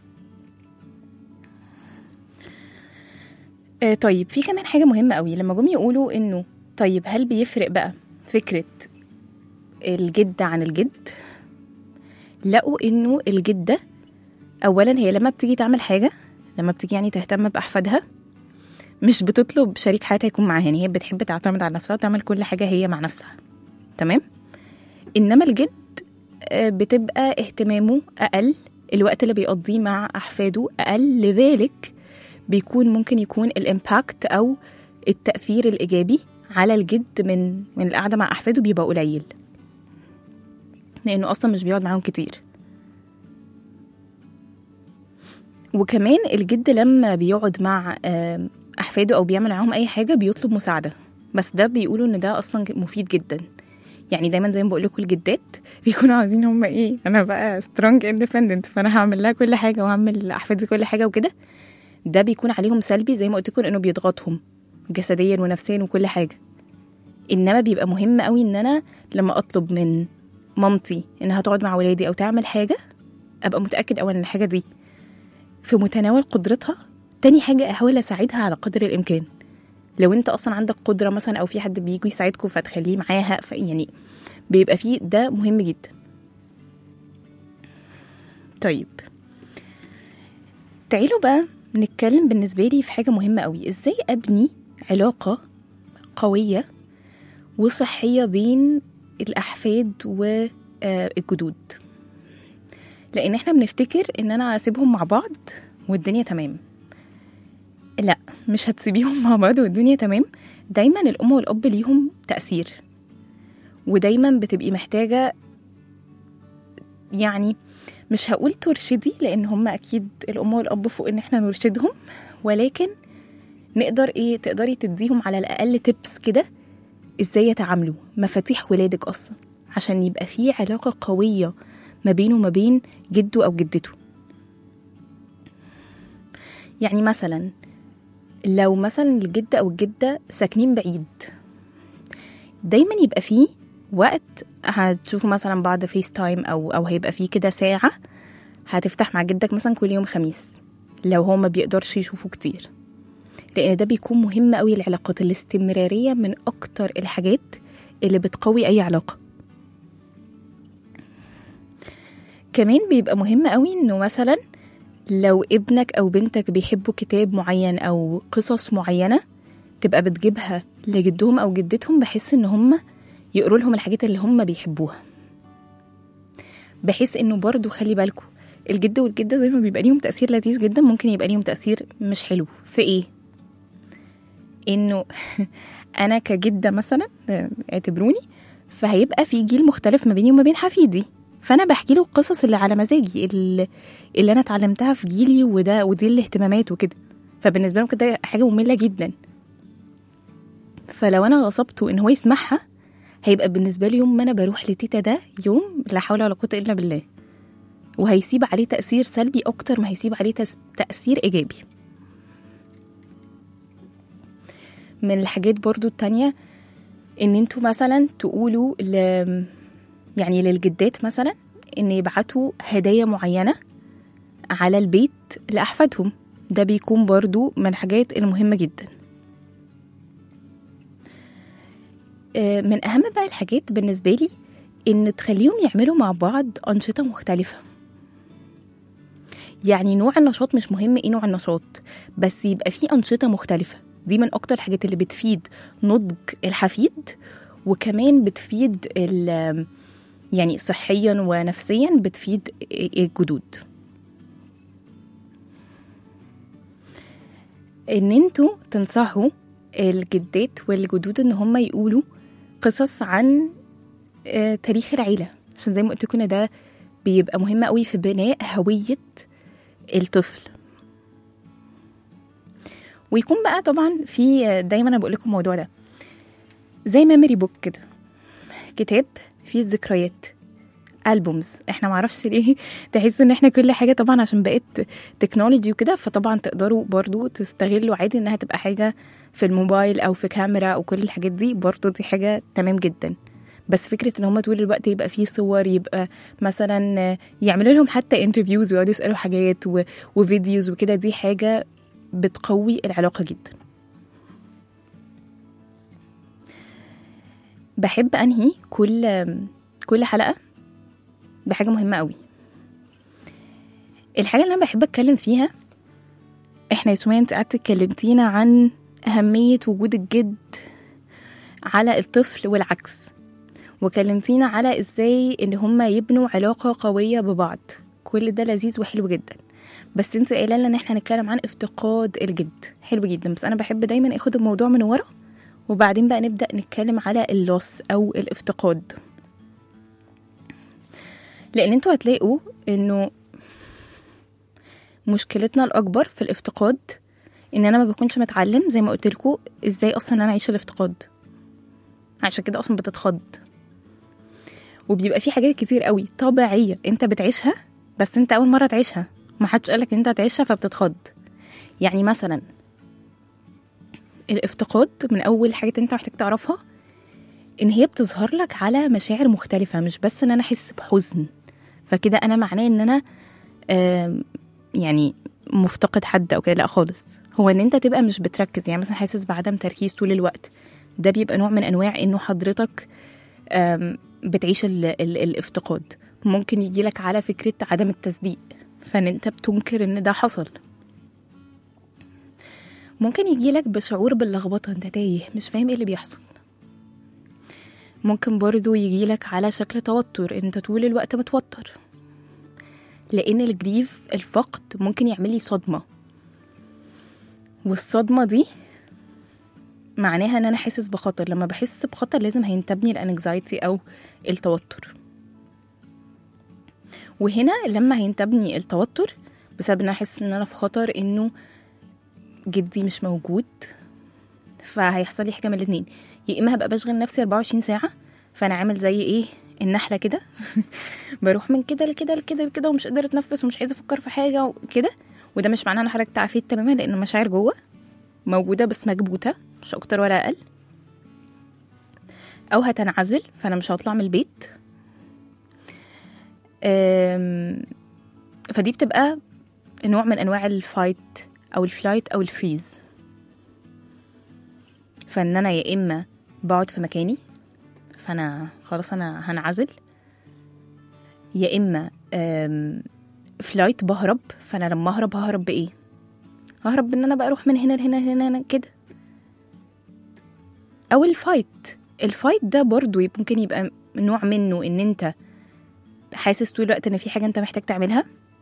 E: آه طيب في كمان حاجة مهمة قوي لما جم يقولوا إنه طيب هل بيفرق بقى فكرة الجد عن الجد لقوا إنه الجدة أولا هي لما بتيجي تعمل حاجة لما بتيجي يعني تهتم بأحفادها مش بتطلب شريك حياتها يكون معاها يعني هي بتحب تعتمد على نفسها وتعمل كل حاجة هي مع نفسها تمام إنما الجد آه، بتبقى اهتمامه أقل الوقت اللي بيقضيه مع أحفاده أقل لذلك بيكون ممكن يكون الإمباكت أو التأثير الإيجابي على الجد من من القعدة مع أحفاده بيبقى قليل لأنه أصلا مش بيقعد معاهم كتير وكمان الجد لما بيقعد مع آم، احفاده او بيعمل معاهم اي حاجه بيطلب مساعده بس ده بيقولوا ان ده اصلا مفيد جدا يعني دايما زي ما بقول لكم الجدات بيكونوا عاوزين هم ايه انا بقى سترونج اندبندنت فانا هعمل لها كل حاجه وهعمل لاحفادي كل حاجه وكده ده بيكون عليهم سلبي زي ما قلت لكم انه بيضغطهم جسديا ونفسيا وكل حاجه انما بيبقى مهم قوي ان انا لما اطلب من مامتي انها تقعد مع ولادي او تعمل حاجه ابقى متاكد اولا ان الحاجه دي في متناول قدرتها تاني حاجة أحاول أساعدها على قدر الإمكان لو أنت أصلا عندك قدرة مثلا أو في حد بيجي يساعدكم فتخليه معاها ف- يعني بيبقى فيه ده مهم جدا طيب تعالوا بقى نتكلم بالنسبة لي في حاجة مهمة قوي إزاي أبني علاقة قوية وصحية بين الأحفاد والجدود لان احنا بنفتكر ان انا اسيبهم مع بعض والدنيا تمام لا مش هتسيبيهم مع بعض والدنيا تمام دايما الام والاب ليهم تاثير ودايما بتبقي محتاجه يعني مش هقول ترشدي لان هم اكيد الام والاب فوق ان احنا نرشدهم ولكن نقدر ايه تقدري تديهم على الاقل تبس كده ازاي يتعاملوا مفاتيح ولادك اصلا عشان يبقى في علاقه قويه ما بينه وما بين جده او جدته يعني مثلا لو مثلا الجد او الجده ساكنين بعيد دايما يبقى فيه وقت هتشوفوا مثلا بعض فيس تايم او او هيبقى فيه كده ساعه هتفتح مع جدك مثلا كل يوم خميس لو هو ما بيقدرش يشوفه كتير لان ده بيكون مهم قوي العلاقات الاستمراريه من اكتر الحاجات اللي بتقوي اي علاقه كمان بيبقى مهم قوي انه مثلا لو ابنك او بنتك بيحبوا كتاب معين او قصص معينه تبقى بتجيبها لجدهم او جدتهم بحيث ان هم يقروا لهم الحاجات اللي هم بيحبوها بحيث انه برضو خلي بالكم الجد والجده زي ما بيبقى ليهم تاثير لذيذ جدا ممكن يبقى ليهم تاثير مش حلو في ايه انه انا كجده مثلا آه، اعتبروني فهيبقى في جيل مختلف ما بيني وما بين حفيدي فانا بحكي له القصص اللي على مزاجي اللي, اللي انا اتعلمتها في جيلي وده ودي الاهتمامات وكده فبالنسبه لهم كده حاجه ممله جدا فلو انا غصبته ان هو يسمعها هيبقى بالنسبه لي يوم ما انا بروح لتيتا ده يوم لا حول ولا قوه الا بالله وهيسيب عليه تاثير سلبي اكتر ما هيسيب عليه تس- تاثير ايجابي من الحاجات برضو التانية ان انتوا مثلا تقولوا ل... يعني للجدات مثلا ان يبعتوا هدايا معينة على البيت لأحفادهم ده بيكون برضو من الحاجات المهمة جدا آه، من أهم بقى الحاجات بالنسبة لي إن تخليهم يعملوا مع بعض أنشطة مختلفة يعني نوع النشاط مش مهم ايه نوع النشاط بس يبقى فيه أنشطة مختلفة دي من أكتر الحاجات اللي بتفيد نضج الحفيد وكمان بتفيد ال- يعني صحيا ونفسيا بتفيد الجدود ان انتوا تنصحوا الجدات والجدود ان هم يقولوا قصص عن آه، تاريخ العيلة عشان زي ما قلت لكم إن ده بيبقى مهم قوي في بناء هوية الطفل ويكون بقى طبعا في آه، دايما انا بقول لكم الموضوع ده زي ميموري بوك كده كتاب فيه الذكريات البومز احنا معرفش ليه تحس ان احنا كل حاجه طبعا عشان بقت تكنولوجي وكده فطبعا تقدروا برضو تستغلوا عادي انها تبقى حاجه في الموبايل او في كاميرا او كل الحاجات دي برضو دي حاجه تمام جدا بس فكره ان هم طول الوقت يبقى فيه صور يبقى مثلا يعملوا لهم حتى انترفيوز ويقعدوا يسالوا حاجات و... وفيديوز وكده دي حاجه بتقوي العلاقه جدا بحب انهي كل كل حلقه بحاجه مهمه قوي الحاجه اللي انا بحب اتكلم فيها احنا يا سمية انت قعدت اتكلمتينا عن اهميه وجود الجد على الطفل والعكس وكلمتينا على ازاي ان هما يبنوا علاقه قويه ببعض كل ده لذيذ وحلو جدا بس انت قايله لنا ان احنا هنتكلم عن افتقاد الجد حلو جدا بس انا بحب دايما اخد الموضوع من ورا وبعدين بقى نبدا نتكلم على اللوس او الافتقاد لان انتوا هتلاقوا انه مشكلتنا الاكبر في الافتقاد ان انا ما بكونش متعلم زي ما قلت لكم ازاي اصلا انا اعيش الافتقاد عشان كده اصلا بتتخض وبيبقى في حاجات كتير قوي طبيعيه انت بتعيشها بس انت اول مره تعيشها ما حدش قالك ان انت هتعيشها فبتتخض يعني مثلا الافتقاد من اول حاجات انت محتاج تعرفها ان هي بتظهر لك على مشاعر مختلفه مش بس ان انا احس بحزن فكده انا معناه ان انا آم، يعني مفتقد حد او كده لا خالص هو ان انت تبقى مش بتركز يعني مثلا حاسس بعدم تركيز طول الوقت ده بيبقى نوع من انواع انه حضرتك آم، بتعيش ال ال الافتقاد ممكن يجيلك على فكره عدم التصديق فان انت بتنكر ان ده حصل ممكن يجيلك بشعور باللخبطه انت تايه مش فاهم ايه اللي بيحصل ممكن برضو يجيلك على شكل توتر انت طول الوقت متوتر لان الجريف الفقد ممكن يعمل لي صدمه والصدمه دي معناها ان انا حاسس بخطر لما بحس بخطر لازم هينتابني الانكزايتي او التوتر وهنا لما هينتابني التوتر بسبب ان انا احس ان انا في خطر انه جدي مش موجود فهيحصل لي حاجه من الاتنين يا اما هبقى بشغل نفسي 24 ساعه فانا عامل زي ايه النحله كده بروح من كده لكده لكده لكده ومش قادره اتنفس ومش عايزه افكر في حاجه وكده وده مش معناه ان حضرتك تعافيت تماما لان المشاعر جوه موجوده بس مكبوته مش اكتر ولا اقل او هتنعزل فانا مش هطلع من البيت أم، فدي بتبقى نوع من انواع الفايت او الفلايت او الفريز فان انا يا اما بقعد في مكاني فانا خلاص انا هنعزل يا اما أم، فلايت بهرب فانا لما اهرب ههرب بايه ههرب ان انا بقى اروح من هنا لهنا لهنا هنا كده او الفايت الفايت ده برضو ممكن يبقى نوع منه ان انت حاسس طول الوقت ان في حاجه انت محتاج تعملها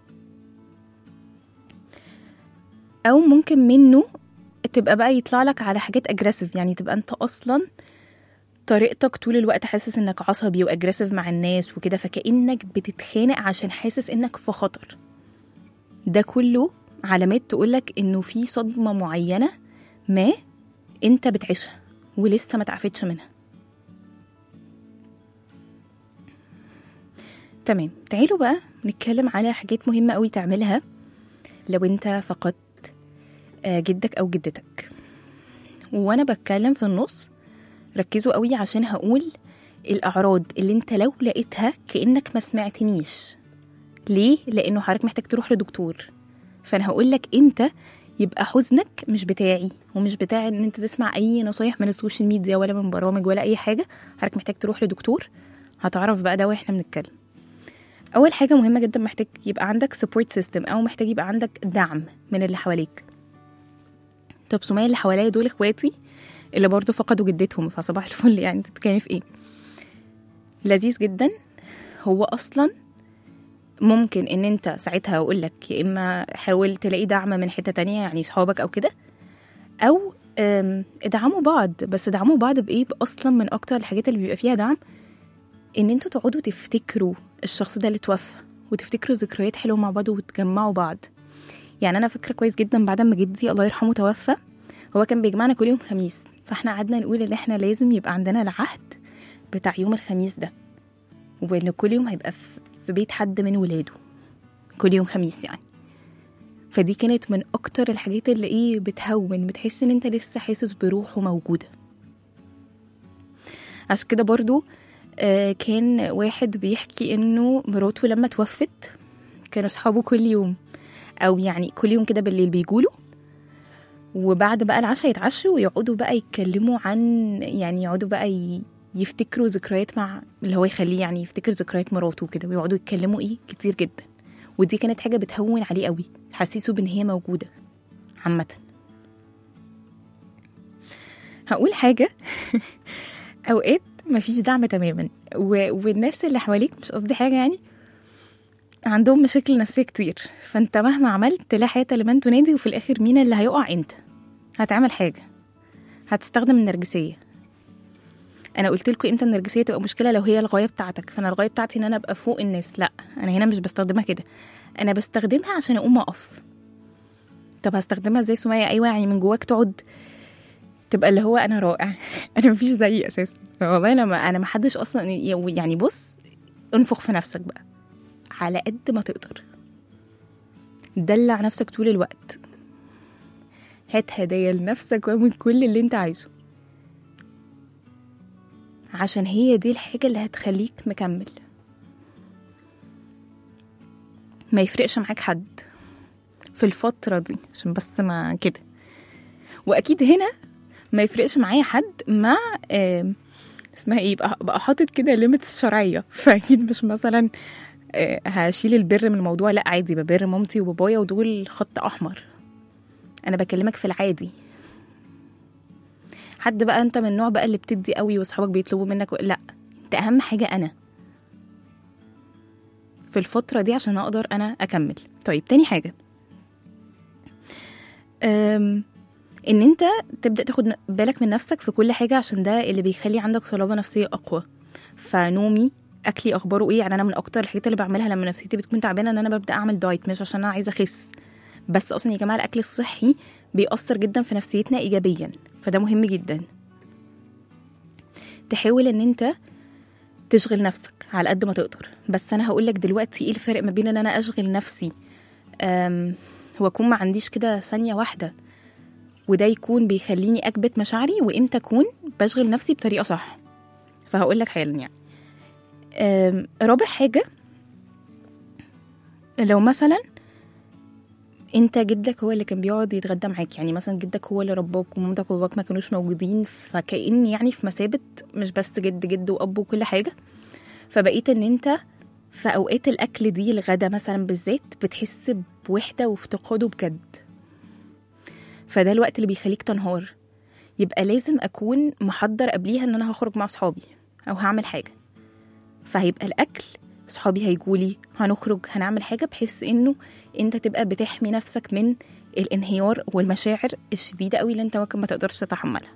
E: او ممكن منه تبقى بقى يطلع لك على حاجات اجريسيف يعني تبقى انت اصلا طريقتك طول الوقت حاسس انك عصبي واجريسيف مع الناس وكده فكانك بتتخانق عشان حاسس انك في خطر ده كله علامات تقولك انه في صدمه معينه ما انت بتعيشها ولسه ما تعافتش منها تمام تعالوا بقى نتكلم على حاجات مهمة قوي تعملها لو انت فقدت آه، جدك او جدتك وانا بتكلم في النص ركزوا قوي عشان هقول الاعراض اللي انت لو لقيتها كانك ما سمعتنيش ليه لانه حضرتك محتاج تروح لدكتور فانا هقول لك امتى يبقى حزنك مش بتاعي ومش بتاع ان انت تسمع اي نصايح من السوشيال ميديا ولا من برامج ولا اي حاجه حضرتك محتاج تروح لدكتور هتعرف بقى ده واحنا بنتكلم اول حاجه مهمه جدا محتاج يبقى عندك سبورت سيستم او محتاج يبقى عندك دعم من اللي حواليك طب سمية اللي حواليا دول اخواتي اللي برضو فقدوا جدتهم فصباح الفل يعني انت بتتكلمي في ايه لذيذ جدا هو اصلا ممكن ان انت ساعتها اقول لك يا اما حاول تلاقي دعم من حته تانية يعني صحابك او كده او أم، ادعموا بعض بس ادعموا بعض بايه اصلا من اكتر الحاجات اللي بيبقى فيها دعم ان انتوا تقعدوا تفتكروا الشخص ده اللي توفى وتفتكروا ذكريات حلوه مع بعض وتجمعوا بعض يعني انا فاكره كويس جدا بعد ما جدي الله يرحمه توفى هو كان بيجمعنا كل يوم خميس فاحنا قعدنا نقول ان احنا لازم يبقى عندنا العهد بتاع يوم الخميس ده وان كل يوم هيبقى في في بيت حد من ولاده كل يوم خميس يعني فدي كانت من اكتر الحاجات اللي ايه بتهون بتحس ان انت لسه حاسس بروحه موجوده عشان كده برضو آه، كان واحد بيحكي انه مراته لما توفت كانوا صحابه كل يوم او يعني كل يوم كده بالليل بيجولوا وبعد بقى العشاء يتعشوا ويقعدوا بقى يتكلموا عن يعني يقعدوا بقى ي- يفتكروا ذكريات مع اللي هو يخليه يعني يفتكر ذكريات مراته وكده ويقعدوا يتكلموا ايه كتير جدا ودي كانت حاجه بتهون عليه قوي تحسسه بان هي موجوده عامه هقول حاجه اوقات مفيش دعم تماما و... والناس اللي حواليك مش قصدي حاجه يعني عندهم مشاكل نفسيه كتير فانت مهما عملت لا حياه لمن تنادي وفي الاخر مين اللي هيقع انت هتعمل حاجه هتستخدم النرجسيه انا قلت لكم امتى النرجسيه تبقى مشكله لو هي الغايه بتاعتك فانا الغايه بتاعتي ان انا ابقى فوق الناس لا انا هنا مش بستخدمها كده انا بستخدمها عشان اقوم اقف طب هستخدمها ازاي سمية ايوه يعني من جواك تقعد تبقى اللي هو انا رائع انا مفيش زيي اساسا والله انا ما انا ما حدش اصلا يعني بص انفخ في نفسك بقى على قد ما تقدر دلع نفسك طول الوقت هات هدايا لنفسك واعمل كل اللي انت عايزه عشان هي دي الحاجة اللي هتخليك مكمل ما يفرقش معاك حد في الفترة دي عشان بس ما كده وأكيد هنا ما يفرقش معايا حد مع آم، اسمها ايه بقى, بقى حاطط كده ليميتس شرعية فأكيد مش مثلا آه، هشيل البر من الموضوع لا عادي ببر مامتي وبابايا ودول خط أحمر أنا بكلمك في العادي حد بقى انت من النوع بقى اللي بتدي قوي واصحابك بيطلبوا منك و... لا انت اهم حاجه انا في الفتره دي عشان اقدر انا اكمل طيب تاني حاجه أم... ان انت تبدا تاخد بالك من نفسك في كل حاجه عشان ده اللي بيخلي عندك صلابه نفسيه اقوى فنومي اكلي اخباره ايه يعني انا من اكتر الحاجات اللي بعملها لما نفسيتي بتكون تعبانه ان انا ببدا اعمل دايت مش عشان انا عايزه اخس بس اصلا يا جماعه الاكل الصحي بيأثر جدا في نفسيتنا ايجابيا فده مهم جدا تحاول ان انت تشغل نفسك على قد ما تقدر بس انا هقول لك دلوقتي ايه الفرق ما بين ان انا اشغل نفسي أم، واكون ما عنديش كده ثانيه واحده وده يكون بيخليني اكبت مشاعري وامتى اكون بشغل نفسي بطريقه صح فهقول لك حالا يعني أم، رابع حاجه لو مثلا انت جدك هو اللي كان بيقعد يتغدى معاك يعني مثلا جدك هو اللي رباك ومامتك وباباك ما كانوش موجودين فكأن يعني في مثابة مش بس جد جد وأب وكل حاجة فبقيت ان انت في أوقات الأكل دي الغدا مثلا بالذات بتحس بوحدة وافتقاده بجد فده الوقت اللي بيخليك تنهار يبقى لازم أكون محضر قبليها ان أنا هخرج مع صحابي أو هعمل حاجة فهيبقى الأكل صحابي هيجولي هنخرج هنعمل حاجة بحيث انه انت تبقى بتحمي نفسك من الانهيار والمشاعر الشديدة قوي اللي انت ممكن ما تقدرش تتحملها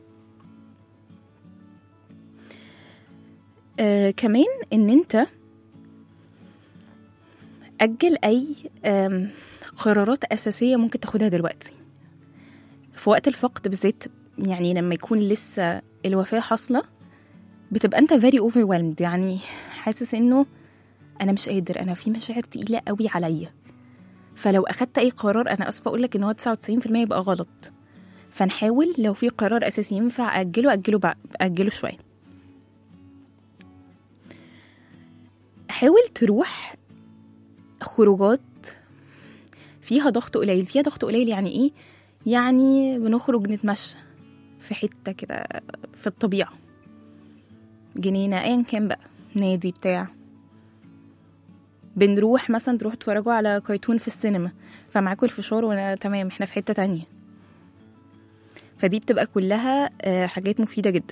E: آه كمان ان انت أجل أي آم، قرارات أساسية ممكن تاخدها دلوقتي في وقت الفقد بالذات يعني لما يكون لسه الوفاة حاصلة بتبقى أنت very overwhelmed يعني حاسس إنه أنا مش قادر أنا في مشاعر تقيلة قوي عليا فلو أخدت أي قرار أنا أسفة أقول لك إن هو 99% يبقى غلط فنحاول لو في قرار أساسي ينفع أجله أجله بع- أجله شوية حاول تروح خروجات فيها ضغط قليل فيها ضغط قليل يعني ايه يعني بنخرج نتمشى في حتة كده في الطبيعة جنينة ايا كان بقى نادي بتاع بنروح مثلا تروحوا تتفرجوا على كرتون في السينما فمعاكوا الفشار وانا تمام احنا في حتة تانية فدي بتبقى كلها آه، حاجات مفيدة جدا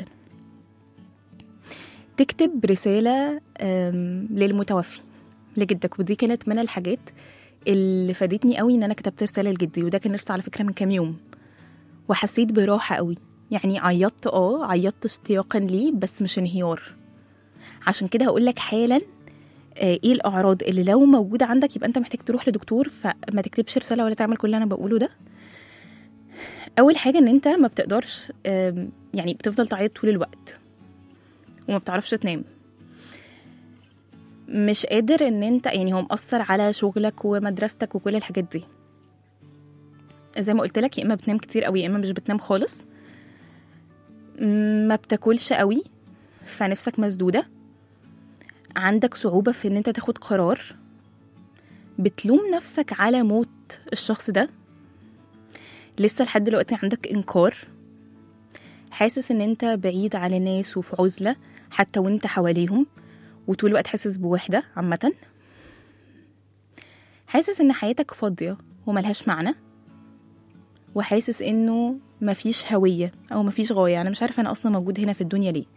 E: تكتب رسالة آم، للمتوفي لجدك ودي كانت من الحاجات اللي فادتني قوي ان انا كتبت رساله لجدي وده كان لسه على فكره من كام يوم وحسيت براحه قوي يعني عيطت اه عيطت اشتياقا ليه بس مش انهيار عشان كده هقول لك حالا آه، ايه الاعراض اللي لو موجوده عندك يبقى انت محتاج تروح لدكتور فما تكتبش رساله ولا تعمل كل اللي انا بقوله ده اول حاجه ان انت ما بتقدرش آم، يعني بتفضل تعيط طول الوقت وما بتعرفش تنام مش قادر ان انت يعني هو مأثر على شغلك ومدرستك وكل الحاجات دي زي ما قلت لك يا اما بتنام كتير قوي يا اما مش بتنام خالص م- ما بتاكلش قوي فنفسك مسدوده عندك صعوبه في ان انت تاخد قرار بتلوم نفسك على موت الشخص ده لسه لحد دلوقتي عندك انكار حاسس ان انت بعيد عن الناس وفي عزله حتى وانت حواليهم وطول الوقت حاسس بوحدة عامة حاسس ان حياتك فاضية وملهاش معنى وحاسس انه مفيش هوية او مفيش غاية انا مش عارفة انا اصلا موجود هنا في الدنيا ليه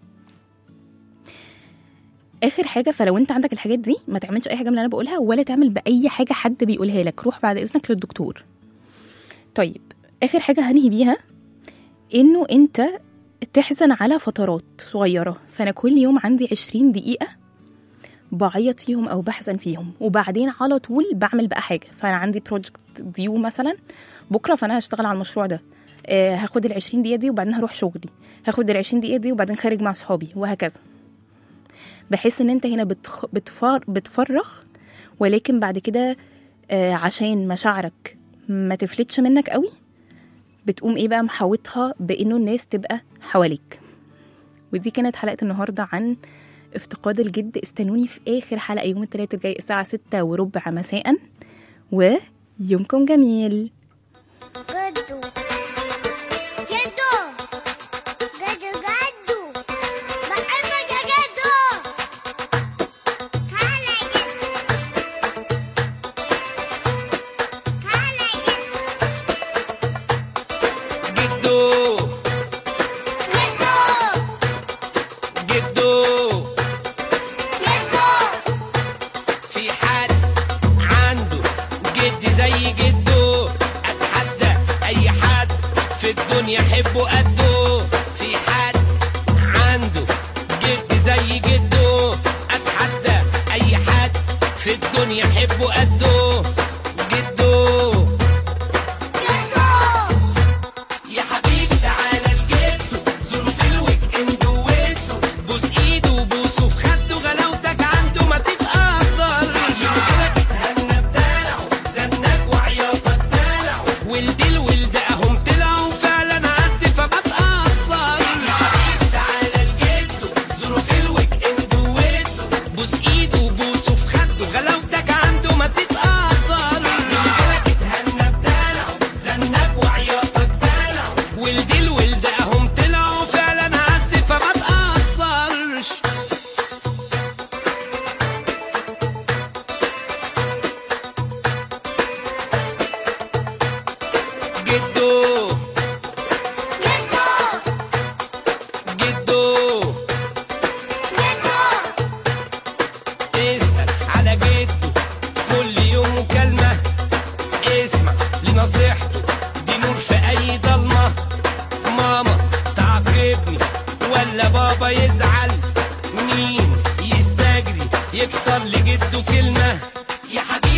E: اخر حاجة فلو انت عندك الحاجات دي ما تعملش اي حاجة من اللي انا بقولها ولا تعمل باي حاجة حد بيقولها لك روح بعد اذنك للدكتور طيب اخر حاجة هنهي بيها انه انت تحزن على فترات صغيرة فأنا كل يوم عندي عشرين دقيقة بعيط فيهم أو بحزن فيهم وبعدين على طول بعمل بقى حاجة فأنا عندي بروجكت فيو مثلا بكرة فأنا هشتغل على المشروع ده آه هاخد العشرين دقيقة دي وبعدين هروح شغلي هاخد العشرين دقيقة دي وبعدين خارج مع صحابي وهكذا بحس ان انت هنا بتخ... بتفر... بتفرغ ولكن بعد كده آه عشان مشاعرك ما تفلتش منك قوي بتقوم ايه بقى محاوطها بانه الناس تبقى حواليك ودي كانت حلقه النهارده عن افتقاد الجد استنوني في اخر حلقه يوم الثلاثاء الجاي الساعه ستة وربع مساء ويومكم جميل
H: جدو جدو جدو جدو بحبك يا جدو تعالى يا جدو تعالى يا
F: جدو
H: جدو جدو
F: جدو
H: جدو
F: في حد عنده جد زي جده اتحدى اي حد في الدنيا حبه قده في حد عنده جد زي جده اتحدى اي حد في الدنيا حبه قده جده يا حبيبي تعالى لجده زوره في الويك اند ويده بوس ايده وبوسه في خده غلاوتك عنده ما تتقدرش كده تتهنى بدلعه زنك وعياطك دلعه ولد الولد اهم طلعوا فعلا عدس فبتأثر يا حبيبي تعالى لجده زوره في الويك اند ويده بوس ايده وبوسه في خده غلاوتك عنده ما تتقدرش يعاتبني ولا بابا يزعل مين يستجري يكسر لجده كلمة يا حبيبي